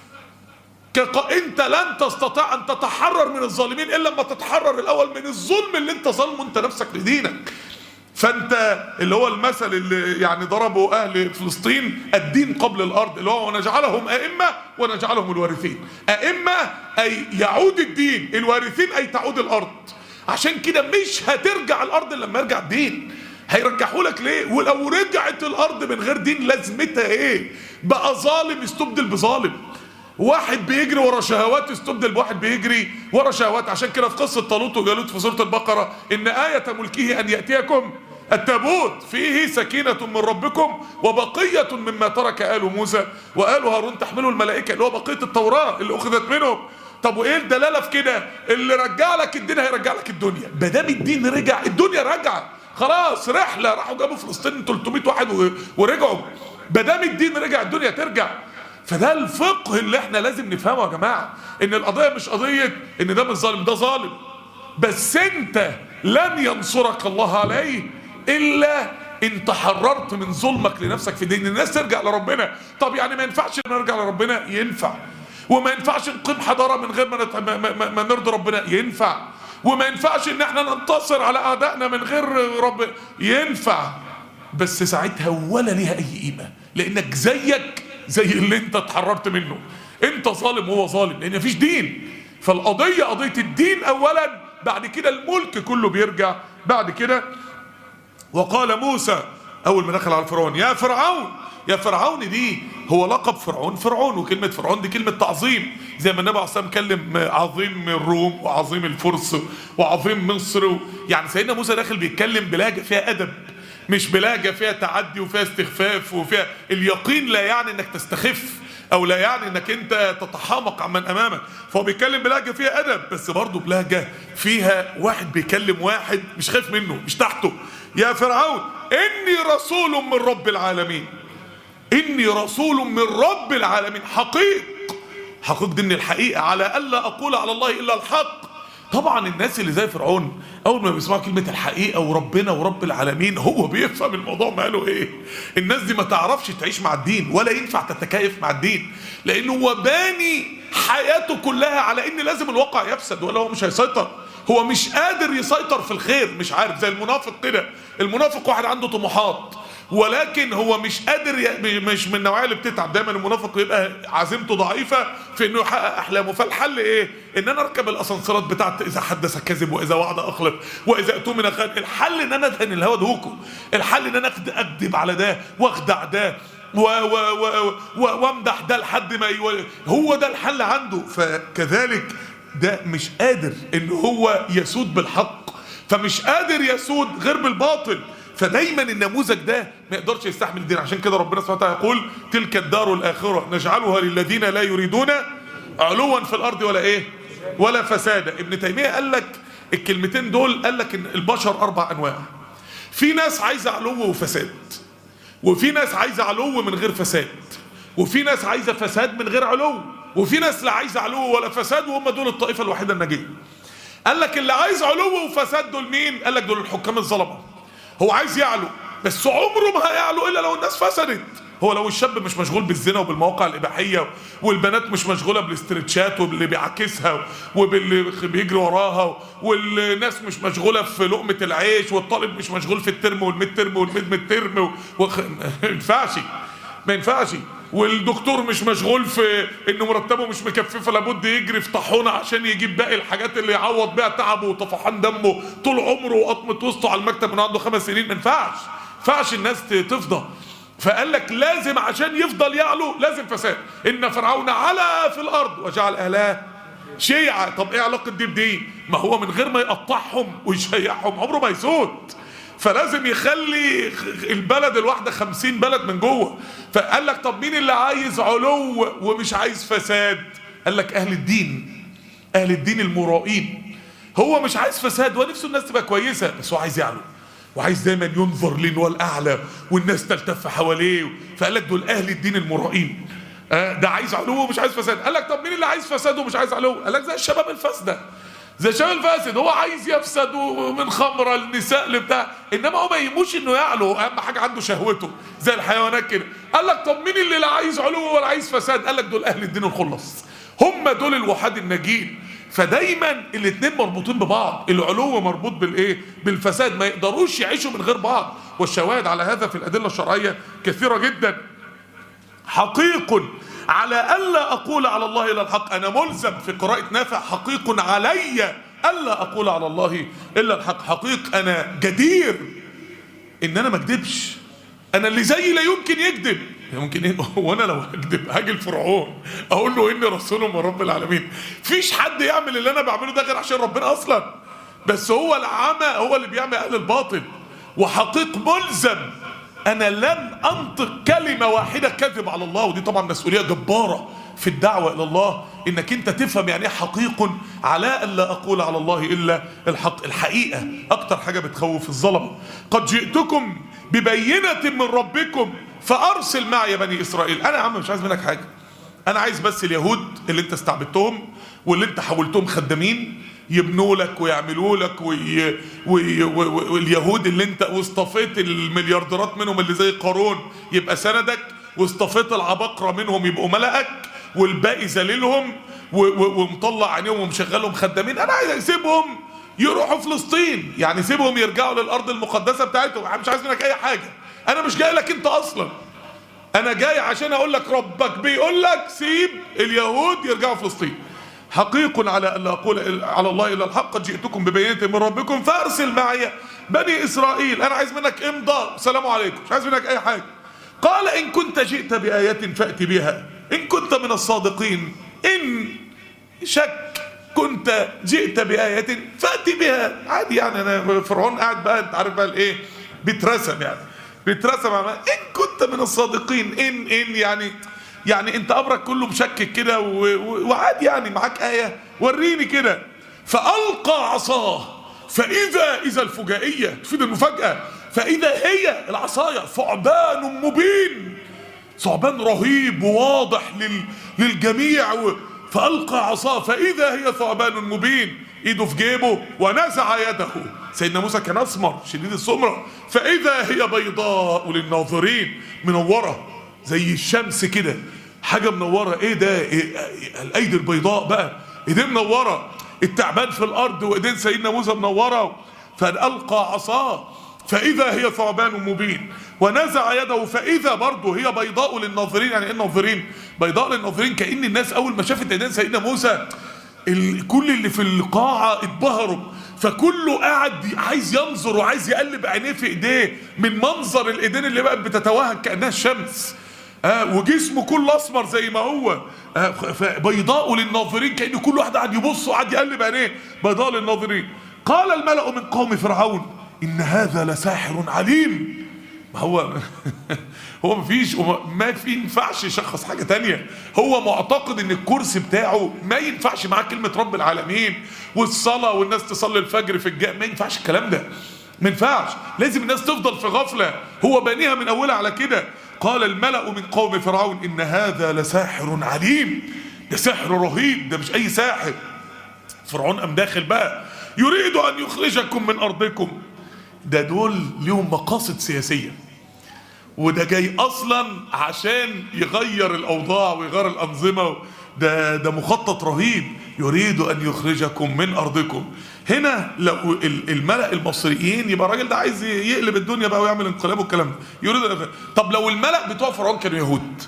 كق... انت لن تستطيع ان تتحرر من الظالمين الا لما تتحرر الاول من الظلم اللي انت ظالمه انت نفسك لدينك فانت اللي هو المثل اللي يعني ضربه اهل فلسطين الدين قبل الارض اللي هو ونجعلهم ائمه ونجعلهم الوارثين ائمه اي يعود الدين الوارثين اي تعود الارض عشان كده مش هترجع الارض الا لما يرجع الدين هيرجحوا لك ليه ولو رجعت الارض من غير دين لازمتها ايه بقى ظالم يستبدل بظالم واحد بيجري ورا شهوات استبدل بواحد بيجري ورا شهوات عشان كده في قصه طالوت وجالوت في سوره البقره ان ايه ملكه ان ياتيكم التابوت فيه سكينة من ربكم وبقية مما ترك آل موسى وآل هارون تحمله الملائكة اللي هو بقية التوراة اللي أخذت منهم طب وايه الدلاله في كده اللي رجع لك الدين هيرجع لك الدنيا ما دام الدين رجع الدنيا رجع خلاص رحله راحوا جابوا فلسطين 300 واحد ورجعوا ما دام الدين رجع الدنيا ترجع فده الفقه اللي احنا لازم نفهمه يا جماعه ان القضيه مش قضيه ان ده مش ظالم ده ظالم بس انت لن ينصرك الله عليه الا ان تحررت من ظلمك لنفسك في دين الناس ترجع لربنا طب يعني ما ينفعش نرجع لربنا ينفع وما ينفعش نقيم حضاره من غير ما, نت... ما, ما, ما نرضي ربنا ينفع وما ينفعش ان احنا ننتصر على اعدائنا من غير رب ينفع بس ساعتها ولا ليها اي قيمه لانك زيك زي اللي انت اتحررت منه انت ظالم وهو ظالم لان مفيش دين فالقضيه قضيه الدين اولا بعد كده الملك كله بيرجع بعد كده وقال موسى اول ما دخل على فرعون يا فرعون يا فرعون دي هو لقب فرعون فرعون وكلمة فرعون دي كلمة تعظيم زي ما النبي عليه الصلاة والسلام كلم عظيم الروم وعظيم الفرس وعظيم مصر يعني سيدنا موسى داخل بيتكلم بلهجة فيها أدب مش بلهجة فيها تعدي وفيها استخفاف وفيها اليقين لا يعني انك تستخف او لا يعني انك انت تتحامق عمن امامك فهو بيتكلم بلهجه فيها ادب بس برضه بلهجه فيها واحد بيكلم واحد مش خايف منه مش تحته يا فرعون اني رسول من رب العالمين اني رسول من رب العالمين حقيق حقيق دي من الحقيقه على الا اقول على الله الا الحق طبعا الناس اللي زي فرعون اول ما بيسمعوا كلمه الحقيقه وربنا ورب العالمين هو بيفهم الموضوع ماله ايه الناس دي ما تعرفش تعيش مع الدين ولا ينفع تتكيف مع الدين لانه هو باني حياته كلها على ان لازم الواقع يفسد ولا هو مش هيسيطر هو مش قادر يسيطر في الخير مش عارف زي المنافق كده المنافق واحد عنده طموحات ولكن هو مش قادر ي... مش من النوعيه اللي بتتعب دايما المنافق يبقى عزيمته ضعيفه في انه يحقق احلامه فالحل ايه ان انا اركب الاسانسيرات بتاعت اذا حدث كذب واذا وعد اخلف واذا اؤتمن خان الحل ان انا ادهن الهوى دوكو الحل ان انا اكذب على ده واخدع ده و و و و وامدح ده لحد ما يو... هو ده الحل عنده فكذلك ده مش قادر ان هو يسود بالحق فمش قادر يسود غير بالباطل فدايما النموذج ده ما يقدرش يستحمل الدين عشان كده ربنا سبحانه وتعالى يقول تلك الدار الاخره نجعلها للذين لا يريدون علوا في الارض ولا ايه ولا فسادا ابن تيميه قال لك الكلمتين دول قال لك ان البشر اربع انواع في ناس عايزه علو وفساد وفي ناس عايزه علو من غير فساد وفي ناس عايزه فساد من غير علو وفي ناس لا عايزه علو ولا فساد وهم دول الطائفه الوحيده الناجيه قال لك اللي عايز علو وفساد دول مين قال لك دول الحكام الظلمه هو عايز يعلو بس عمره ما هيعلو الا لو الناس فسدت هو لو الشاب مش مشغول بالزنا وبالمواقع الاباحيه والبنات مش مشغوله بالاسترتشات واللي بيعاكسها وباللي بيجري وراها والناس مش مشغوله في لقمه العيش والطالب مش مشغول في الترم والميد ترم والميد ميد ترم وخ... ما ينفعش ما ينفعش والدكتور مش مشغول في انه مرتبه مش مكففه لابد يجري في طاحونه عشان يجيب باقي الحاجات اللي يعوض بيها تعبه وطفحان دمه طول عمره وقطمه وسطه على المكتب من عنده خمس سنين ما ينفعش ما ينفعش الناس تفضى فقال لك لازم عشان يفضل يعلو لازم فساد ان فرعون علا في الارض وجعل اهلها شيعة طب ايه علاقة دي بدي ما هو من غير ما يقطعهم ويشيعهم عمره ما يسود فلازم يخلي البلد الواحدة خمسين بلد من جوه فقال لك طب مين اللي عايز علو ومش عايز فساد قال لك اهل الدين اهل الدين المرائين هو مش عايز فساد ونفسه الناس تبقى كويسة بس هو عايز يعلو وعايز دايما ينظر لين الاعلى والناس تلتف حواليه فقال لك دول اهل الدين المرائين آه ده عايز علو ومش عايز فساد قال لك طب مين اللي عايز فساد ومش عايز علو قال لك زي الشباب الفاسده زي الشباب الفاسد هو عايز يفسد من خمره النساء لبتاع انما هو ما يهموش انه يعلو اهم حاجه عنده شهوته زي الحيوانات كده قال لك طب مين اللي لا عايز علو ولا عايز فساد قال لك دول اهل الدين الخلص هم دول الوحاد الناجين فدايما الاثنين مربوطين ببعض العلو مربوط بالايه بالفساد ما يقدروش يعيشوا من غير بعض والشواهد على هذا في الادله الشرعيه كثيره جدا حقيق على الا اقول على الله الا الحق انا ملزم في قراءه نافع حقيق علي الا اقول على الله الا الحق حقيق انا جدير ان انا ما اكذبش انا اللي زيي لا يمكن يكذب ممكن ايه وانا لو هكذب هاجي الفرعون اقول له اني رسول من رب العالمين فيش حد يعمل اللي انا بعمله ده غير عشان ربنا اصلا بس هو العمى هو اللي بيعمل اهل الباطل وحقيق ملزم انا لن انطق كلمه واحده كذب على الله ودي طبعا مسؤوليه جباره في الدعوه الى الله انك انت تفهم يعني ايه حقيق على الا اقول على الله الا الحق الحقيقه اكتر حاجه بتخوف الظلمه قد جئتكم ببينه من ربكم فارسل معي يا بني اسرائيل انا يا عم مش عايز منك حاجه انا عايز بس اليهود اللي انت استعبدتهم واللي انت حولتهم خدامين يبنوا لك ويعملوا لك وي... وي... وي... واليهود اللي انت واصطفيت المليارديرات منهم اللي زي قارون يبقى سندك واصطفيت العباقرة منهم يبقوا ملأك والباقي ذليلهم و... و... ومطلع عينيهم ومشغلهم خدامين انا عايز اسيبهم يروحوا فلسطين يعني سيبهم يرجعوا للارض المقدسة بتاعتهم انا مش عايز منك اي حاجة انا مش جاي لك انت اصلا انا جاي عشان اقول لك ربك بيقول لك سيب اليهود يرجعوا فلسطين حقيق على ان لا اقول على الله الا الحق قد جئتكم ببينه من ربكم فارسل معي بني اسرائيل انا عايز منك امضاء السلام عليكم مش عايز منك اي حاجه قال ان كنت جئت بايه فات بها ان كنت من الصادقين ان شك كنت جئت بآية فأت بها عادي يعني أنا فرعون قاعد بقى أنت عارف بقى الإيه بيترسم يعني بيترسم على إن كنت من الصادقين إن إن يعني يعني أنت أمرك كله مشكك كده و- و- وعادي يعني معاك آية وريني كده فألقى عصاه فإذا إذا الفجائية تفيد المفاجأة فإذا هي العصاية ثعبان مبين ثعبان رهيب وواضح لل... للجميع و... فألقى عصاه فإذا هي ثعبان مبين إيده في جيبه ونزع يده سيدنا موسى كان أسمر شديد السمرة فإذا هي بيضاء للناظرين منورة زي الشمس كده حاجة منورة إيه ده إيه الأيدي البيضاء بقى إيديه منورة التعبان في الأرض وإيدين سيدنا موسى منورة فألقى عصاه فإذا هي ثعبان مبين ونزع يده فإذا برضه هي بيضاء للناظرين يعني إيه الناظرين بيضاء للناظرين كأن الناس أول ما شافت إيدين سيدنا موسى ال- كل اللي في القاعة اتبهروا فكله قاعد عايز ينظر وعايز يقلب عينيه في ايديه من منظر الايدين اللي بقت بتتوهج كأنها الشمس آه وجسمه كله اسمر زي ما هو آه فبيضاء للناظرين كأن كل واحد قاعد يبص وقاعد يقلب عينيه بيضاء للناظرين قال الملأ من قوم فرعون إن هذا لساحر عليم ما هو هو مفيش ما في ينفعش يشخص حاجة تانية هو معتقد ان الكرسي بتاعه ما ينفعش معاه كلمة رب العالمين والصلاة والناس تصلي الفجر في الجامع ما ينفعش الكلام ده ما ينفعش لازم الناس تفضل في غفلة هو بانيها من اولها على كده قال الملأ من قوم فرعون ان هذا لساحر عليم ده سحر رهيب ده مش اي ساحر فرعون قام داخل بقى يريد ان يخرجكم من ارضكم ده دول ليهم مقاصد سياسيه وده جاي اصلا عشان يغير الاوضاع ويغير الانظمه ده ده مخطط رهيب يريد ان يخرجكم من ارضكم هنا لو ال- الملأ المصريين يبقى الراجل ده عايز يقلب الدنيا بقى ويعمل انقلاب والكلام ده يريد أن طب لو الملأ بتوع فرعون كانوا يهود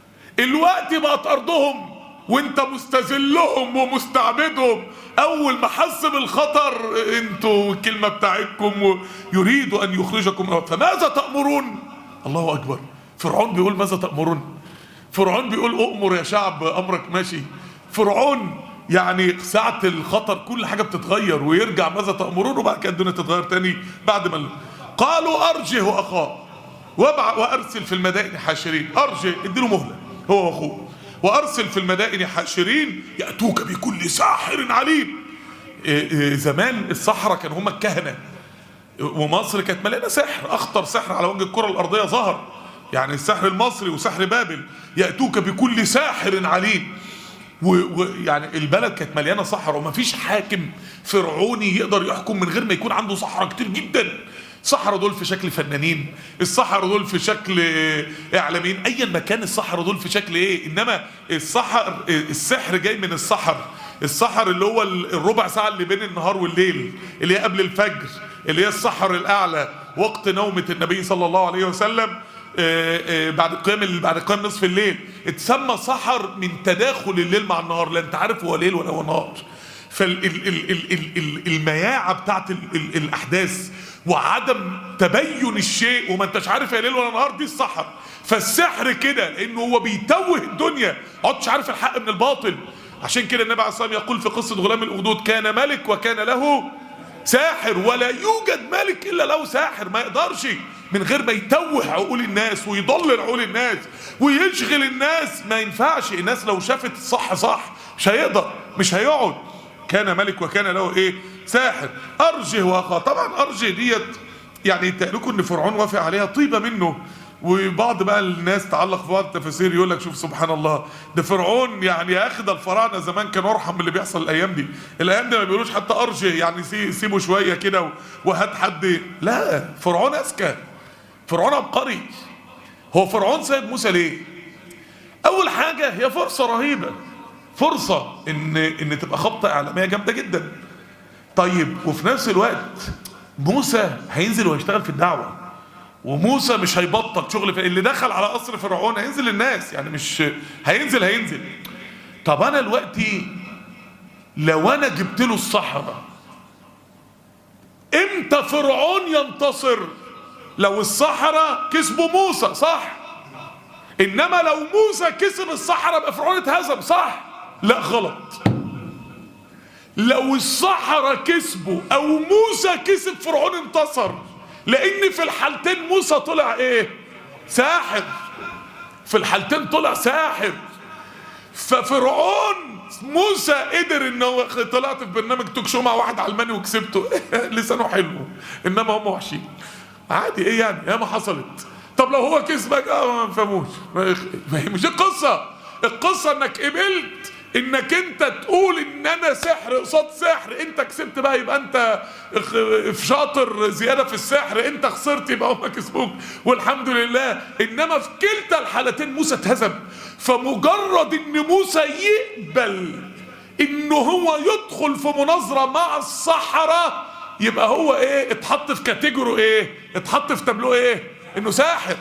الوقت بقت ارضهم وانت مستذلهم ومستعبدهم اول ما حس بالخطر انتوا الكلمه بتاعتكم يريد ان يخرجكم من الأرض. فماذا تامرون الله اكبر فرعون بيقول ماذا تامرون فرعون بيقول اؤمر يا شعب امرك ماشي فرعون يعني ساعة الخطر كل حاجة بتتغير ويرجع ماذا تأمرون وبعد كده الدنيا تتغير تاني بعد ما قالوا أرجه أخاه وابع وارسل في المدائن حاشرين ارجع اديله مهله هو واخوه وارسل في المدائن حاشرين ياتوك بكل ساحر عليم إيه إيه زمان الصحراء كانوا هم الكهنه ومصر كانت مليانه سحر اخطر سحر على وجه الكره الارضيه ظهر يعني السحر المصري وسحر بابل ياتوك بكل ساحر عليم ويعني البلد كانت مليانه صحراء ومفيش حاكم فرعوني يقدر يحكم من غير ما يكون عنده صحراء كتير جدا الصحراء دول في شكل فنانين الصحراء دول في شكل اعلاميين ايا ما كان الصحراء دول في شكل ايه انما السحر السحر جاي من السحر السحر اللي هو الربع ساعه اللي بين النهار والليل اللي هي قبل الفجر اللي هي السحر الاعلى وقت نومه النبي صلى الله عليه وسلم آه، آه، بعد قيام بعد قيام نصف الليل اتسمى سحر من تداخل الليل مع النهار لا انت عارف هو ليل ولا هو نهار فالمياعة بتاعت ال- ال- الأحداث وعدم تبين الشيء وما انتش عارف يا ليل ولا نهار دي السحر فالسحر كده لأنه هو بيتوه الدنيا عدتش عارف الحق من الباطل عشان كده النبي عليه الصلاة والسلام يقول في قصة غلام الأخدود كان ملك وكان له ساحر ولا يوجد ملك الا له ساحر ما يقدرش من غير ما يتوه عقول الناس ويضلل عقول الناس ويشغل الناس ما ينفعش الناس لو شافت الصح صح مش هيقدر مش هيقعد كان ملك وكان له ايه ساحر ارجه واخاه طبعا ارجه ديت يعني يتقال لكم ان فرعون وافق عليها طيبه منه وبعض بقى الناس تعلق في بعض التفاسير يقول لك شوف سبحان الله ده فرعون يعني يا اخي ده الفراعنه زمان كانوا ارحم من اللي بيحصل الايام دي الايام دي ما بيقولوش حتى ارجه يعني سي سيبه شويه كده و- وهات حد لا فرعون اذكى فرعون عبقري هو فرعون سيد موسى ليه اول حاجه هي فرصه رهيبه فرصه ان ان تبقى خبطه اعلاميه جامده جدا طيب وفي نفس الوقت موسى هينزل وهيشتغل في الدعوه وموسى مش هيبطل شغل في اللي دخل على قصر فرعون هينزل الناس يعني مش هينزل هينزل طب انا دلوقتي لو انا جبت له الصحراء امتى فرعون ينتصر لو الصحراء كسبوا موسى صح انما لو موسى كسب الصحراء يبقى فرعون اتهزم صح لا غلط لو الصحراء كسبوا او موسى كسب فرعون انتصر لان في الحالتين موسى طلع ايه ساحر في الحالتين طلع ساحر ففرعون موسى قدر ان هو طلعت في برنامج توك شو مع واحد علماني وكسبته لسانه حلو انما هم وحشين عادي ايه يعني يا ما حصلت طب لو هو كسبك اه ما فهموش ما هي مش القصه القصه انك قبلت انك انت تقول ان انا سحر قصاد سحر انت كسبت بقى يبقى انت خ- شاطر زياده في السحر انت خسرت يبقى هم كسبوك والحمد لله انما في كلتا الحالتين موسى اتهزم فمجرد ان موسى يقبل ان هو يدخل في مناظره مع السحره يبقى هو ايه اتحط في كاتيجوري ايه اتحط في تابلو ايه انه ساحر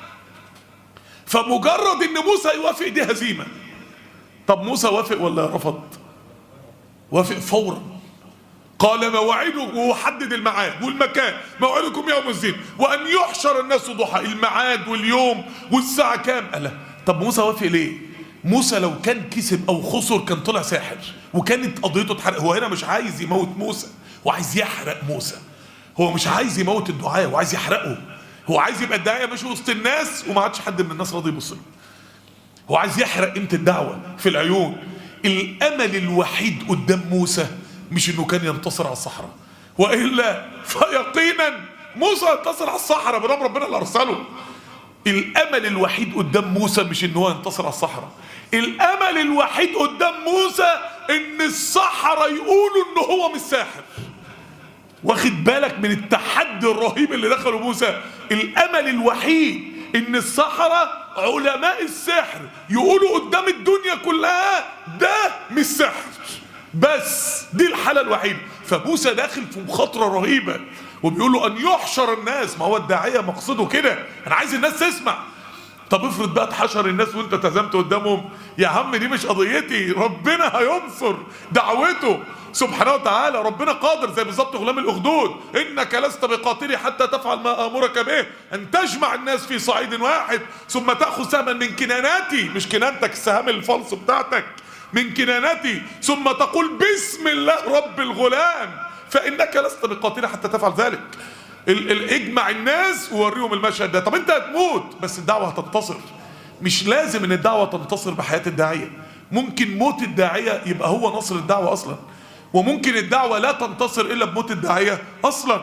فمجرد ان موسى يوافق دي هزيمه طب موسى وافق ولا رفض وافق فورا قال موعده وحدد الميعاد والمكان موعدكم يوم الزين وان يحشر الناس ضحى الميعاد واليوم والساعه كام قال لا. طب موسى وافق ليه موسى لو كان كسب او خسر كان طلع ساحر وكانت قضيته اتحرق هو هنا مش عايز يموت موسى هو عايز يحرق موسى هو مش عايز يموت الدعاء هو عايز يحرقه هو عايز يبقى الداعيه ماشي وسط الناس وما عادش حد من الناس راضي يبص له هو عايز يحرق قيمة الدعوة في العيون الأمل الوحيد قدام موسى مش إنه كان ينتصر على الصحراء وإلا فيقينا موسى ينتصر على الصحراء بدام ربنا اللي أرسله الأمل الوحيد قدام موسى مش إن هو ينتصر على الصحراء الأمل الوحيد قدام موسى إن الصحراء يقولوا إن هو مش ساحر واخد بالك من التحدي الرهيب اللي دخله موسى الامل الوحيد ان السحرة علماء السحر يقولوا قدام الدنيا كلها ده مش سحر بس دي الحالة الوحيدة فموسى داخل في مخاطرة رهيبة وبيقول له ان يحشر الناس ما هو الداعية مقصده كده انا عايز الناس تسمع طب افرض بقى تحشر الناس وانت تزمت قدامهم يا عم دي مش قضيتي ربنا هينصر دعوته سبحانه وتعالى ربنا قادر زي بالظبط غلام الاخدود انك لست بقاتلي حتى تفعل ما امرك به ان تجمع الناس في صعيد واحد ثم تاخذ سهما من كناناتي مش كنانتك السهام الفلس بتاعتك من كنانتي ثم تقول بسم الله رب الغلام فانك لست بقاتلي حتى تفعل ذلك ال ال اجمع الناس ووريهم المشهد ده طب انت هتموت بس الدعوه هتنتصر مش لازم ان الدعوه تنتصر بحياه الداعيه ممكن موت الداعيه يبقى هو نصر الدعوه اصلا وممكن الدعوه لا تنتصر الا بموت الداعيه اصلا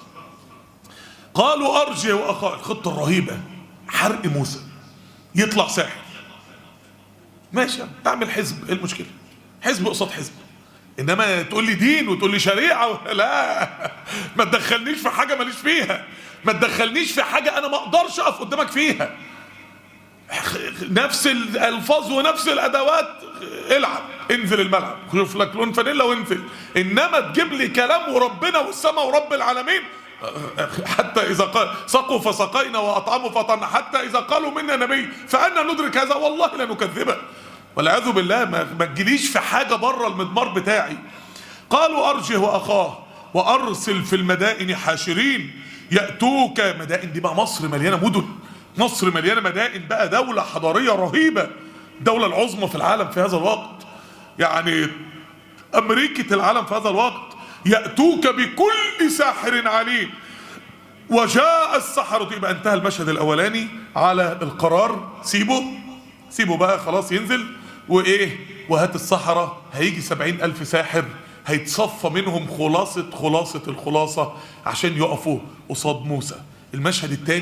قالوا ارجع واخاه الخطه الرهيبه حرق موسى يطلع ساحر ماشي تعمل حزب ايه المشكله حزب قصاد حزب انما تقول لي دين وتقول لي شريعه لا ما تدخلنيش في حاجه ماليش فيها ما تدخلنيش في حاجه انا ما اقدرش اقف قدامك فيها نفس الالفاظ ونفس الادوات العب انزل الملعب شوف لك لون فانيلا وانزل انما تجيب لي كلام وربنا والسماء ورب العالمين حتى اذا قال سقوا فسقينا واطعموا فطعنا حتى اذا قالوا منا نبي فانا ندرك هذا والله لنكذبه والعياذ بالله ما, ما تجيليش في حاجه بره المضمار بتاعي قالوا ارجه واخاه وارسل في المدائن حاشرين ياتوك مدائن دي بقى مصر مليانه مدن مصر مليانه مدائن بقى دوله حضاريه رهيبه الدوله العظمى في العالم في هذا الوقت يعني امريكه العالم في هذا الوقت ياتوك بكل ساحر عليم وجاء السحرة يبقى انتهى المشهد الاولاني على القرار سيبه سيبه بقى خلاص ينزل وايه وهات السحرة هيجي سبعين الف ساحر هيتصفى منهم خلاصة خلاصة الخلاصة عشان يقفوا قصاد موسى المشهد الثاني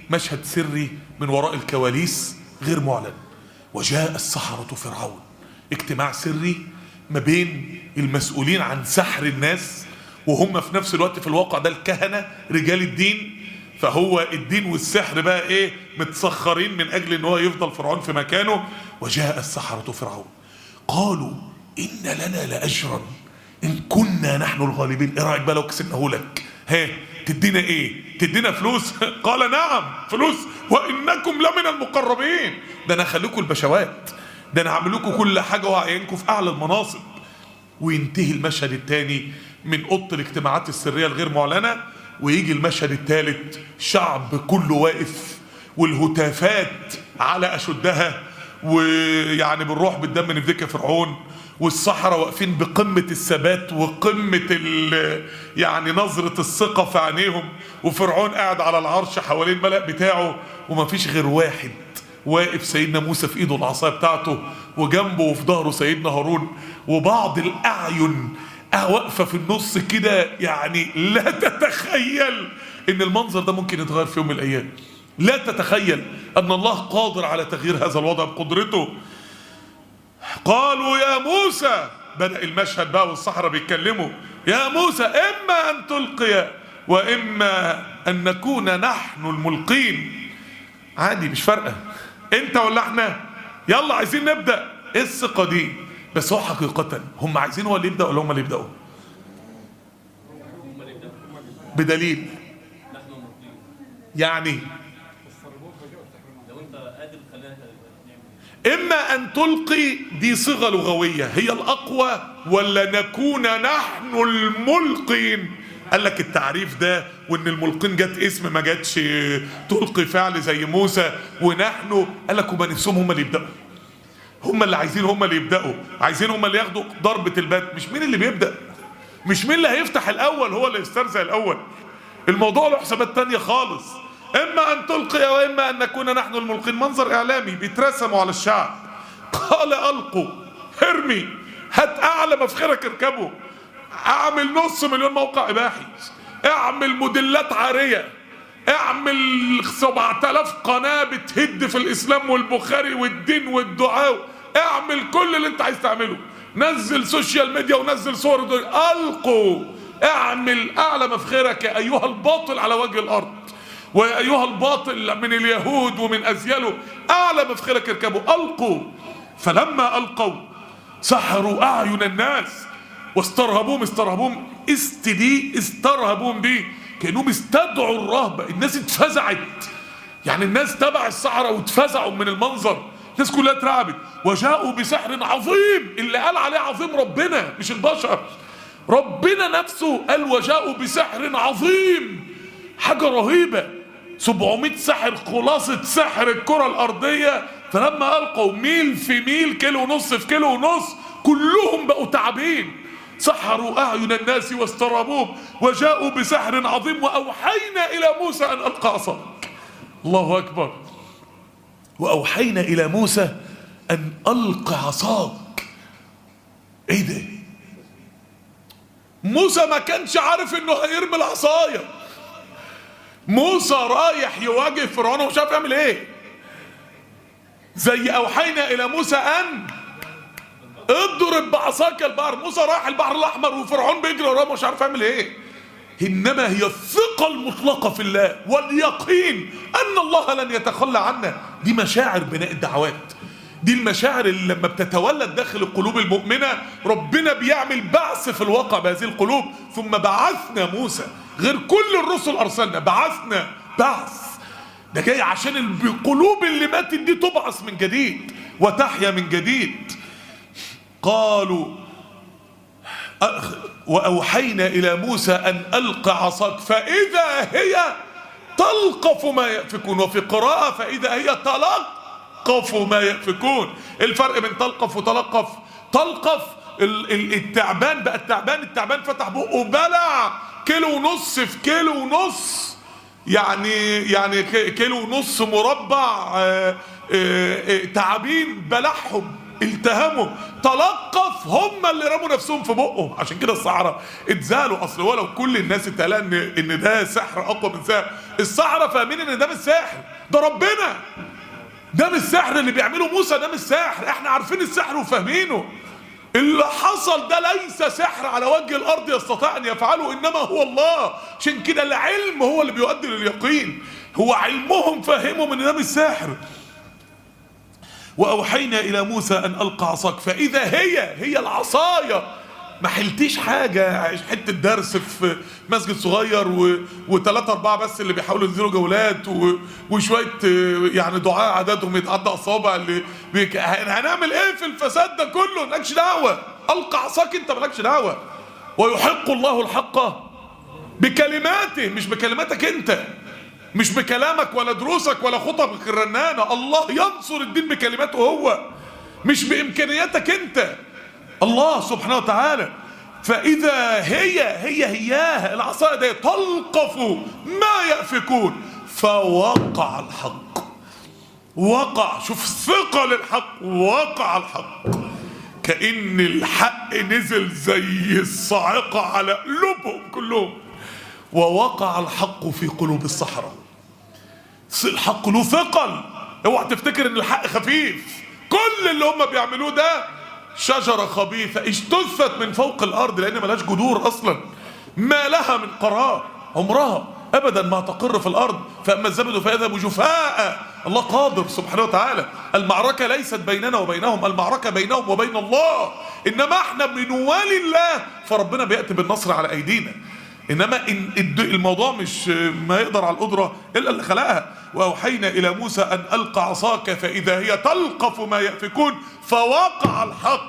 مشهد سري من وراء الكواليس غير معلن وجاء السحرة فرعون اجتماع سري ما بين المسؤولين عن سحر الناس وهم في نفس الوقت في الواقع ده الكهنة رجال الدين فهو الدين والسحر بقى ايه متسخرين من اجل ان هو يفضل فرعون في مكانه وجاء السحرة فرعون قالوا ان لنا لاجرا ان كنا نحن الغالبين ايه رايك بقى لو كسبناه لك ها تدينا ايه تدينا فلوس قال نعم فلوس وانكم لمن المقربين ده انا هخليكم البشوات ده انا هعمل لكم كل حاجه وهعينكم في اعلى المناصب وينتهي المشهد الثاني من اوضه الاجتماعات السريه الغير معلنه ويجي المشهد الثالث شعب كله واقف والهتافات على اشدها ويعني بالروح بالدم نفدك فرعون والسحرة واقفين بقمة الثبات وقمة ال يعني نظرة الثقة في عينيهم وفرعون قاعد على العرش حوالين الملأ بتاعه ومفيش غير واحد واقف سيدنا موسى في ايده العصايه بتاعته وجنبه وفي ظهره سيدنا هارون وبعض الاعين واقفه في النص كده يعني لا تتخيل ان المنظر ده ممكن يتغير في يوم من الايام لا تتخيل ان الله قادر على تغيير هذا الوضع بقدرته قالوا يا موسى بدأ المشهد بقى والصحراء بيتكلموا يا موسى إما أن تلقي وإما أن نكون نحن الملقين عادي مش فارقة أنت ولا إحنا يلا عايزين نبدأ إيه الثقة دي بس هو حقيقة هم عايزين هو اللي يبدأ ولا هم اللي يبدأوا بدليل يعني لو انت قادر خلينا إما أن تلقي دي صيغة لغوية هي الأقوى ولا نكون نحن الملقين قال لك التعريف ده وان الملقين جت اسم ما جاتش تلقي فعل زي موسى ونحن قال لك هما نفسهم هما اللي يبداوا هما اللي عايزين هما اللي يبداوا عايزين هما اللي ياخدوا ضربة البات مش مين اللي بيبدأ مش مين اللي هيفتح الأول هو اللي يسترزق الأول الموضوع له حسابات تانية خالص إما أن تلقي وإما أن نكون نحن الملقين منظر إعلامي بيترسموا على الشعب قال ألقوا ارمي هات أعلى مفخرك اركبه اعمل نص مليون موقع إباحي اعمل موديلات عارية اعمل 7000 قناة بتهد في الإسلام والبخاري والدين والدعاء اعمل كل اللي انت عايز تعمله نزل سوشيال ميديا ونزل صور دول. ألقوا اعمل أعلى مفخرك يا أيها الباطل على وجه الأرض ويا أيها الباطل من اليهود ومن أزياله أعلى مفخرك اركبوا ألقوا فلما ألقوا سحروا أعين الناس واسترهبوهم استرهبوهم است دي استرهبوهم دي كأنهم استدعوا الرهبة الناس اتفزعت يعني الناس تبع السحرة واتفزعوا من المنظر الناس كلها اترعبت وجاءوا بسحر عظيم اللي قال عليه عظيم ربنا مش البشر ربنا نفسه قال وجاءوا بسحر عظيم حاجة رهيبة 700 ساحر خلاصة سحر الكرة الأرضية فلما ألقوا ميل في ميل كيلو ونص في كيلو ونص كلهم بقوا تعبين سحروا أعين الناس واستربوهم وجاءوا بسحر عظيم وأوحينا إلى موسى أن ألقى عصاك الله أكبر وأوحينا إلى موسى أن ألقى عصاك إيه ده موسى ما كانش عارف إنه هيرمي العصاية موسى رايح يواجه فرعون ومش عارف يعمل ايه زي اوحينا الى موسى ان اضرب بعصاك البحر موسى راح البحر الاحمر وفرعون بيجري وراه مش عارف يعمل ايه انما هي الثقه المطلقه في الله واليقين ان الله لن يتخلى عنا دي مشاعر بناء الدعوات دي المشاعر اللي لما بتتولد داخل القلوب المؤمنة ربنا بيعمل بعث في الواقع بهذه القلوب ثم بعثنا موسى غير كل الرسل أرسلنا بعثنا بعث ده جاي عشان القلوب اللي ماتت دي تبعث من جديد وتحيا من جديد قالوا وأوحينا إلى موسى أن ألق عصاك فإذا هي تلقف ما يأفكون وفي قراءة فإذا هي تلقف ما يأفكون الفرق بين تلقف وتلقف تلقف التعبان بقى التعبان التعبان فتح بقه بلع كيلو ونص في كيلو ونص يعني يعني كيلو ونص مربع تعابين بلعهم التهموا تلقف هم اللي رموا نفسهم في بقهم عشان كده السحرة اتزالوا اصل هو لو كل الناس اتقال ان ان ده سحر اقوى من سحر السحرة فاهمين ان ده مش سحر ده ربنا ده مش السحر اللي بيعمله موسى ده مش سحر احنا عارفين السحر وفاهمينه اللي حصل ده ليس سحر على وجه الارض يستطيع ان يفعله انما هو الله عشان كده العلم هو اللي بيؤدي لليقين هو علمهم فهمهم ان ده مش سحر واوحينا الى موسى ان القى عصاك فاذا هي هي العصايه ما حلتيش حاجه حته درس في مسجد صغير و... وثلاثة أربعة بس اللي بيحاولوا ينزلوا جولات و... وشوية آه، يعني دعاء عددهم يتعدى أصابع اللي بيك... هن- هنعمل إيه في الفساد ده كله مالكش دعوة ألقى عصاك أنت مالكش دعوة ويحق الله الحق بكلماته مش بكلماتك أنت مش بكلامك ولا دروسك ولا خطبك الرنانة الله ينصر الدين بكلماته هو مش بإمكانياتك أنت الله سبحانه وتعالى فإذا هي هي هياها العصاية دي تلقف ما يأفكون فوقع الحق وقع شوف ثقل الحق وقع الحق كأن الحق نزل زي الصاعقة على قلوبهم كلهم ووقع الحق في قلوب السحرة الحق له ثقل اوعى تفتكر ان الحق خفيف كل اللي هم بيعملوه ده شجرة خبيثة اجتثت من فوق الارض لان ملهاش جذور اصلا ما لها من قرار عمرها ابدا ما تقر في الارض فاما الزبد فيذهب جفاء الله قادر سبحانه وتعالى المعركة ليست بيننا وبينهم المعركة بينهم وبين الله انما احنا بنوالي الله فربنا بيأتي بالنصر على ايدينا انما إن الد- الموضوع مش ما يقدر على القدره الا اللي خلقها واوحينا الى موسى ان القى عصاك فاذا هي تلقف ما يافكون فوقع الحق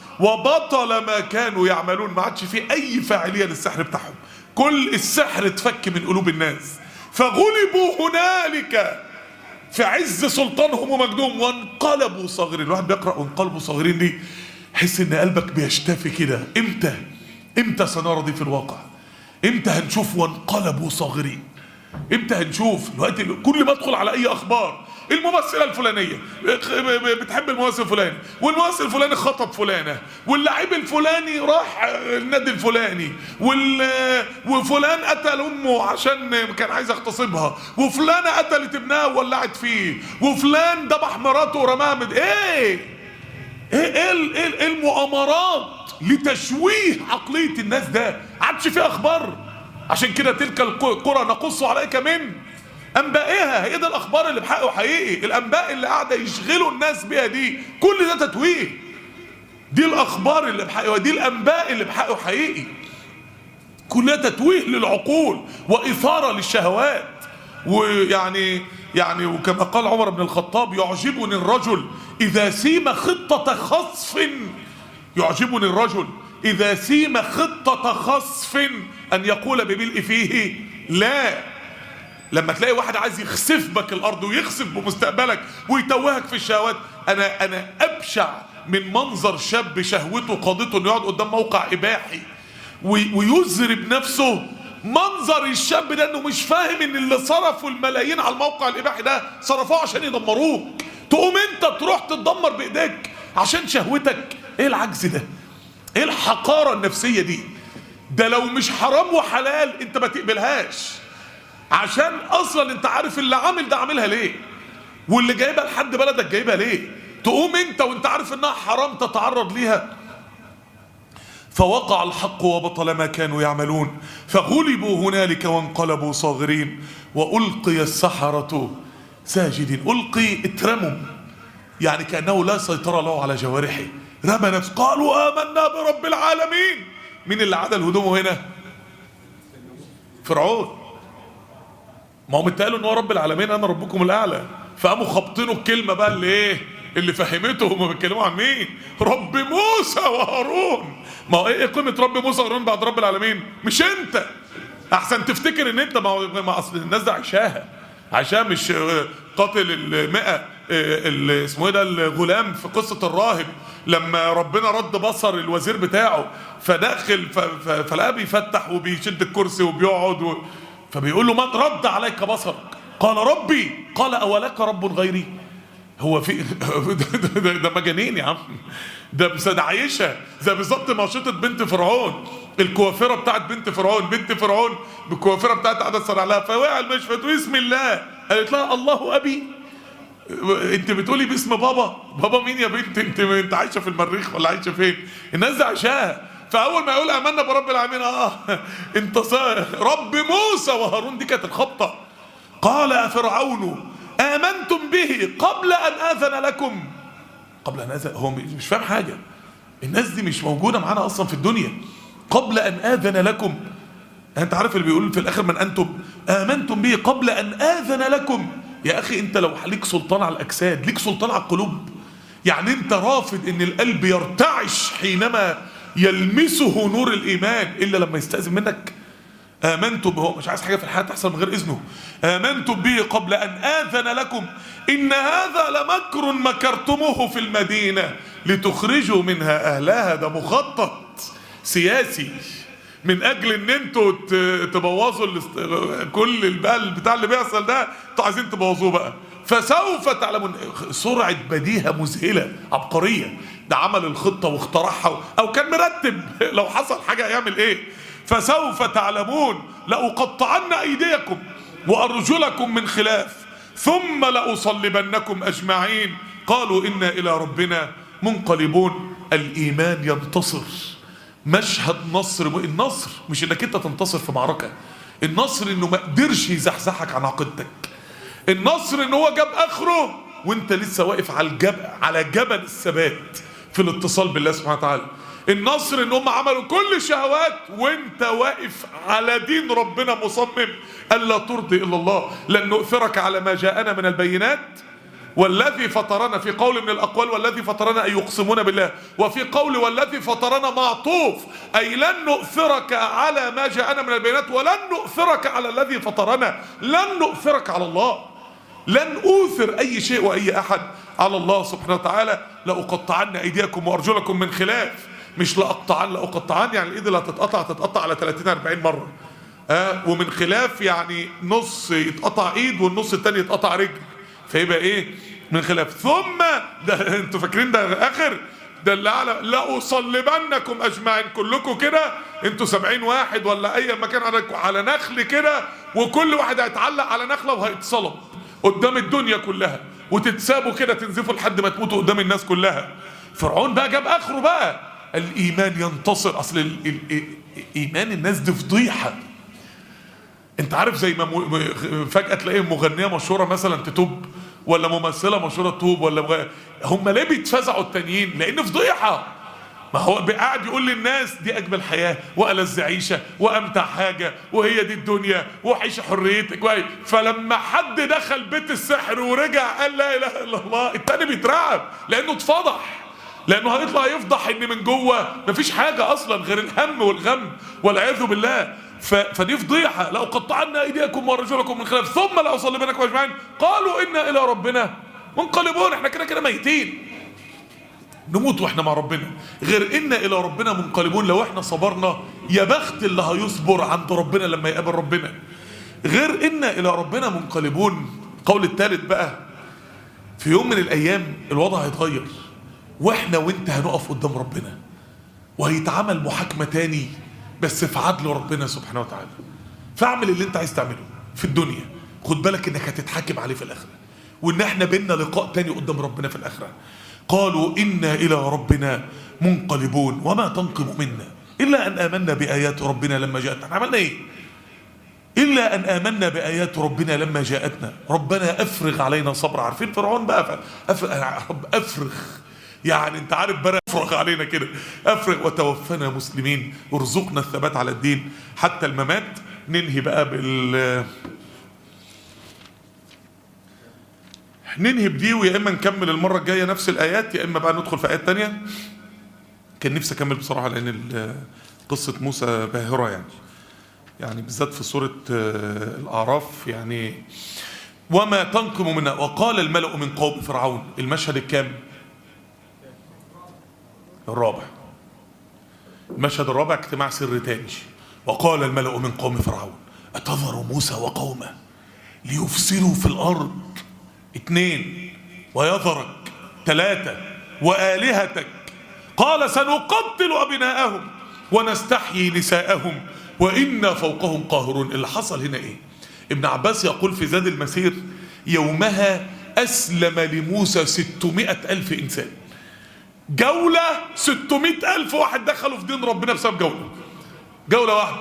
وبطل ما كانوا يعملون ما عادش في اي فاعليه للسحر بتاعهم كل السحر اتفك من قلوب الناس فغلبوا هنالك في عز سلطانهم ومجدهم وانقلبوا صاغرين الواحد بيقرا وانقلبوا صاغرين دي حس ان قلبك بيشتفي كده امتى امتى سنرى دي في الواقع امتى هنشوف وانقلبوا صاغرين امتى هنشوف الوقت اللي- كل ما ادخل على اي اخبار الممثله الفلانيه بتحب الممثل الفلاني والممثل الفلاني خطب فلانه واللاعب الفلاني راح النادي الفلاني وال وفلان قتل امه عشان كان عايز يغتصبها وفلانه قتلت ابنها وولعت فيه وفلان ذبح مراته ورماها من ايه ايه ايه ال- ايه ال- إيه المؤامرات لتشويه عقليه الناس ده عادش في اخبار عشان كده تلك الق- القرى نقص عليك من انبائها هي ده الاخبار اللي بحقه حقيقي الانباء اللي قاعده يشغلوا الناس بيها دي كل ده تتويه دي الاخبار اللي بحقه دي الانباء اللي بحقه حقيقي كلها تتويه للعقول واثاره للشهوات ويعني يعني وكما قال عمر بن الخطاب يعجبني الرجل اذا سيم خطه خصف يعجبني الرجل اذا سيم خطه خصف ان يقول بملء فيه لا لما تلاقي واحد عايز يخسف بك الارض ويخسف بمستقبلك ويتوهك في الشهوات انا انا ابشع من منظر شاب شهوته قادته انه يقعد قدام موقع اباحي وي- ويزرب نفسه منظر الشاب ده انه مش فاهم ان اللي صرفوا الملايين على الموقع الاباحي ده صرفوه عشان يدمروك تقوم انت تروح تتدمر بايديك عشان شهوتك ايه العجز ده ايه الحقاره النفسيه دي ده لو مش حرام وحلال انت ما تقبلهاش عشان اصلا انت عارف اللي عامل ده عاملها ليه واللي جايبها لحد بلدك جايبها ليه تقوم انت وانت عارف انها حرام تتعرض ليها فوقع الحق وبطل ما كانوا يعملون فغلبوا هنالك وانقلبوا صاغرين والقي السحرة ساجدين القي اترموا يعني كانه لا سيطره له على جوارحه رمى نفسه قالوا امنا برب العالمين مين اللي عدل هدومه هنا فرعون ما هم اتقالوا ان هو رب العالمين انا ربكم الاعلى فقاموا خابطينه الكلمه بقى اللي ايه اللي فهمته هم بيتكلموا عن مين رب موسى وهارون ما هو ايه قيمه رب موسى وهارون بعد رب العالمين مش انت احسن تفتكر ان انت ما هو ما اصل الناس ده عشاها عشان مش آه، قاتل المئة آه، ال- اسمه ايه ده الغلام في قصة الراهب لما ربنا رد بصر الوزير بتاعه فداخل ف- ف- فلقاه بيفتح وبيشد الكرسي وبيقعد و... فبيقول له من رد عليك بصرك قال ربي قال اولك رب غيري هو في ده, ده, ده مجانين يا عم ده بس ده عايشه زي بالظبط ماشطه بنت فرعون الكوافره بتاعت بنت فرعون بنت فرعون بالكوافره بتاعت قعدت تصرع لها فوقع المشفى بسم الله قالت لها الله ابي انت بتقولي باسم بابا بابا مين يا بنت انت انت عايشه في المريخ ولا عايشه فين الناس دي عايشاها فاول ما يقول امنا برب العالمين اه انت رب موسى وهارون دي كانت الخبطه قال فرعون امنتم به قبل ان اذن لكم قبل ان اذن هو مش فاهم حاجه الناس دي مش موجوده معانا اصلا في الدنيا قبل ان اذن لكم انت عارف اللي بيقول في الاخر من انتم امنتم به قبل ان اذن لكم يا اخي انت لو ليك سلطان على الاجساد ليك سلطان على القلوب يعني انت رافض ان القلب يرتعش حينما يلمسه نور الايمان الا لما يستاذن منك امنتم به مش عايز حاجه في الحياه تحصل من غير اذنه امنتم به قبل ان اذن لكم ان هذا لمكر مكرتموه في المدينه لتخرجوا منها اهلها ده مخطط سياسي من اجل ان انتوا تبوظوا كل بقى البتاع اللي بيحصل ده انتوا عايزين تبوظوه بقى فسوف تعلمون سرعه بديهه مذهله عبقريه ده عمل الخطه واخترعها او كان مرتب لو حصل حاجه هيعمل ايه فسوف تعلمون لاقطعن ايديكم وارجلكم من خلاف ثم لاصلبنكم اجمعين قالوا انا الى ربنا منقلبون الايمان ينتصر مشهد نصر النصر مش انك انت تنتصر في معركه النصر انه ما قدرش يزحزحك عن عقيدتك النصر ان هو جاب اخره وانت لسه واقف على الجبل على جبل الثبات في الاتصال بالله سبحانه وتعالى النصر ان هم عملوا كل الشهوات وانت واقف على دين ربنا مصمم الا ترضي الا الله لن نؤثرك على ما جاءنا من البينات والذي فطرنا في قول من الأقوال والذي فطرنا أي يقسمون بالله وفي قول والذي فطرنا معطوف أي لن نؤثرك على ما جاءنا من البينات ولن نؤثرك على الذي فطرنا لن نؤثرك على الله لن أوثر أي شيء وأي أحد على الله سبحانه وتعالى لأقطعن أيديكم وأرجلكم من خلاف مش لأقطعن لأقطعن يعني الإيد اللي هتتقطع تتقطع على 30 40 مرة آه ومن خلاف يعني نص يتقطع إيد والنص التاني يتقطع رجل فيبقى ايه من خلاف ثم ده انتوا فاكرين ده اخر ده اللي على لاصلبنكم اجمعين كلكم كده انتوا سبعين واحد ولا اي مكان على على نخل كده وكل واحد هيتعلق على نخله وهيتصلب قدام الدنيا كلها وتتسابوا كده تنزفوا لحد ما تموتوا قدام الناس كلها فرعون بقى جاب اخره بقى الايمان ينتصر اصل ال ال ايمان الناس دي فضيحه انت عارف زي ما فجاه تلاقي مغنيه مشهوره مثلا تتوب ولا ممثله مشهوره تتوب ولا مغ... هم ليه بيتفزعوا التانيين لان فضيحه ما هو قاعد يقول للناس دي اجمل حياه والذ عيشه وامتع حاجه وهي دي الدنيا وعيش حريتك وهي. فلما حد دخل بيت السحر ورجع قال لا اله الا الله التاني بيترعب لانه اتفضح لانه هيطلع يفضح ان من جوه مفيش حاجه اصلا غير الهم والغم والعياذ بالله ف... فدي فضيحه لاقطعن ايديكم وارجلكم من خلاف ثم لاصلبنكم اجمعين قالوا انا الى ربنا منقلبون احنا كده كده ميتين نموت واحنا مع ربنا غير ان الى ربنا منقلبون لو احنا صبرنا يا بخت اللي هيصبر عند ربنا لما يقابل ربنا غير ان الى ربنا منقلبون القول الثالث بقى في يوم من الايام الوضع هيتغير واحنا وانت هنقف قدام ربنا وهيتعمل محاكمه تاني بس في عدل ربنا سبحانه وتعالى فاعمل اللي انت عايز تعمله في الدنيا خد بالك انك هتتحاكم عليه في الاخره وان احنا بينا لقاء تاني قدام ربنا في الاخره قالوا انا الى ربنا منقلبون وما تنقم منا الا ان امنا بايات ربنا لما جاءتنا احنا عملنا ايه الا ان امنا بايات ربنا لما جاءتنا ربنا افرغ علينا صبر عارفين فرعون بقى افرغ, أفرغ يعني انت عارف بقى افرغ علينا كده افرغ وتوفنا مسلمين ارزقنا الثبات على الدين حتى الممات ننهي بقى بال ننهي بدي ويا اما نكمل المره الجايه نفس الايات يا اما بقى ندخل في ايات تانية كان نفسي اكمل بصراحه لان قصه موسى باهره يعني يعني بالذات في سوره الاعراف يعني وما تنقم منا وقال الملأ من قوم فرعون المشهد الكام الرابع المشهد الرابع اجتماع سر تاني وقال الملأ من قوم فرعون أتذر موسى وقومه ليفسدوا في الأرض اتنين ويذرك ثلاثة وآلهتك قال سنقتل أبناءهم ونستحيي نساءهم وإنا فوقهم قاهرون اللي حصل هنا إيه ابن عباس يقول في زاد المسير يومها أسلم لموسى ستمائة ألف إنسان جولة ستمائة ألف واحد دخلوا في دين ربنا بسبب جولة جولة واحدة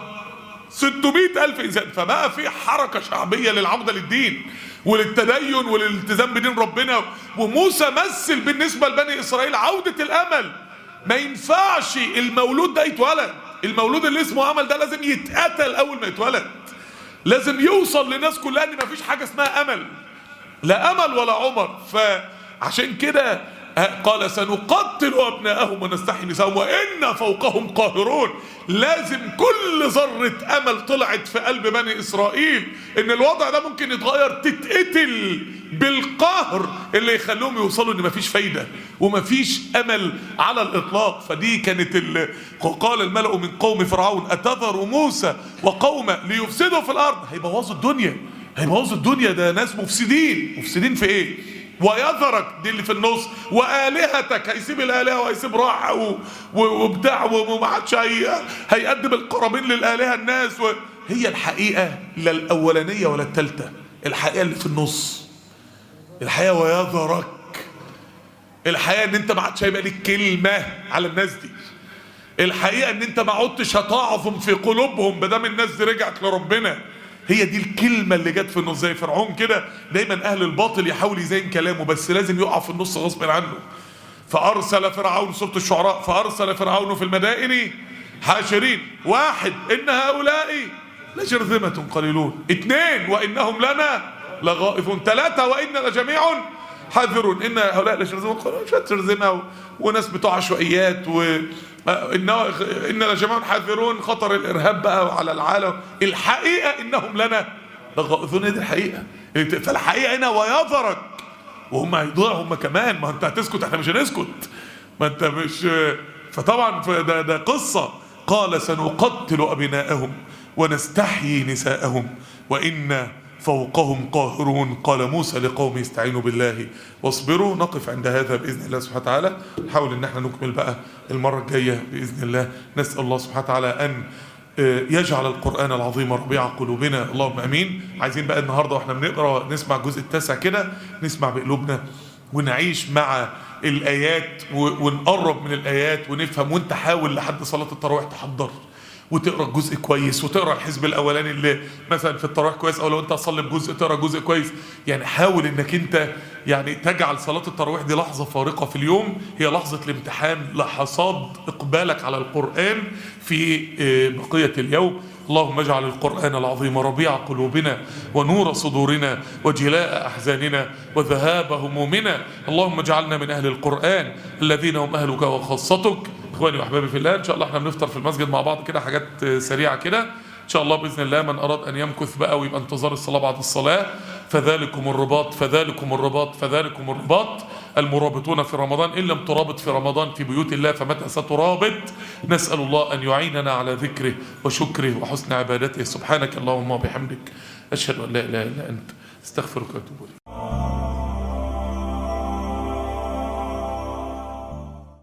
ستمائة ألف إنسان فبقى في حركة شعبية للعودة للدين وللتدين وللالتزام بدين ربنا وموسى مثل بالنسبة لبني إسرائيل عودة الأمل ما ينفعش المولود ده يتولد المولود اللي اسمه أمل ده لازم يتقتل أول ما يتولد لازم يوصل للناس كلها ان مفيش حاجه اسمها امل لا امل ولا عمر فعشان كده قال سنقتل ابناءهم ونستحيي نساءهم وان فوقهم قاهرون لازم كل ذره امل طلعت في قلب بني اسرائيل ان الوضع ده ممكن يتغير تتقتل بالقهر اللي يخليهم يوصلوا ان مفيش فايده ومفيش امل على الاطلاق فدي كانت ال... قال الملأ من قوم فرعون اتذر موسى وقومه ليفسدوا في الارض هيبوظوا الدنيا هيبوظوا الدنيا ده ناس مفسدين مفسدين في ايه ويذرك دي اللي في النص والهتك هيسيب الالهه وهيسيب راحه و... و... وبتاع وما عادش هي... هيقدم القرابين للالهه الناس و... هي الحقيقه لا الاولانيه ولا الثالثه الحقيقه اللي في النص الحقيقه ويذرك الحقيقه ان انت ما عادش هيبقى ليك كلمه على الناس دي الحقيقه ان انت ما عدتش هتعظم في قلوبهم ما دام الناس دي رجعت لربنا هي دي الكلمة اللي جت في النص زي فرعون كده دايما أهل الباطل يحاول يزين كلامه بس لازم يقع في النص غصب عنه فأرسل فرعون سورة الشعراء فأرسل فرعون في المدائن حاشرين واحد إن هؤلاء لشرذمة قليلون اثنين وإنهم لنا لغائفون ثلاثة وإن لجميع حذرون إن هؤلاء لشرذمة قليلون شوية شرذمة وناس بتوع عشوائيات و إن إن لجميع حذرون خطر الإرهاب بقى على العالم الحقيقة إنهم لنا لغائظون دي الحقيقة فالحقيقة هنا ويذرك وهم هيضيعوا هم كمان ما انت هتسكت احنا مش هنسكت ما انت مش فطبعا ده, ده قصة قال سنقتل أبناءهم ونستحيي نساءهم وإن فوقهم قاهرون قال موسى لقومه استعينوا بالله واصبروا نقف عند هذا باذن الله سبحانه وتعالى نحاول ان احنا نكمل بقى المره الجايه باذن الله نسال الله سبحانه وتعالى ان يجعل القرآن العظيم ربيع قلوبنا اللهم امين عايزين بقى النهارده واحنا بنقرا نسمع الجزء التاسع كده نسمع بقلوبنا ونعيش مع الايات ونقرب من الايات ونفهم وانت حاول لحد صلاه التراويح تحضر وتقرا الجزء كويس وتقرا الحزب الاولاني اللي مثلا في التراويح كويس او لو انت هتصلي بجزء تقرا جزء كويس يعني حاول انك انت يعني تجعل صلاه التراويح دي لحظه فارقه في اليوم هي لحظه الامتحان لحصاد اقبالك على القران في بقيه اليوم اللهم اجعل القرآن العظيم ربيع قلوبنا ونور صدورنا وجلاء أحزاننا وذهاب همومنا اللهم اجعلنا من أهل القرآن الذين هم أهلك وخاصتك إخواني وأحبابي في الله إن شاء الله احنا بنفطر في المسجد مع بعض كده حاجات سريعة كده إن شاء الله بإذن الله من أراد أن يمكث بقى ويبقى انتظار الصلاة بعد الصلاة فذلكم الرباط فذلكم الرباط فذلكم الرباط المرابطون في رمضان إن لم ترابط في رمضان في بيوت الله فمتى سترابط نسأل الله أن يعيننا على ذكره وشكره وحسن عبادته سبحانك اللهم وبحمدك أشهد أن لا إله إلا أنت استغفرك وأتوب إليك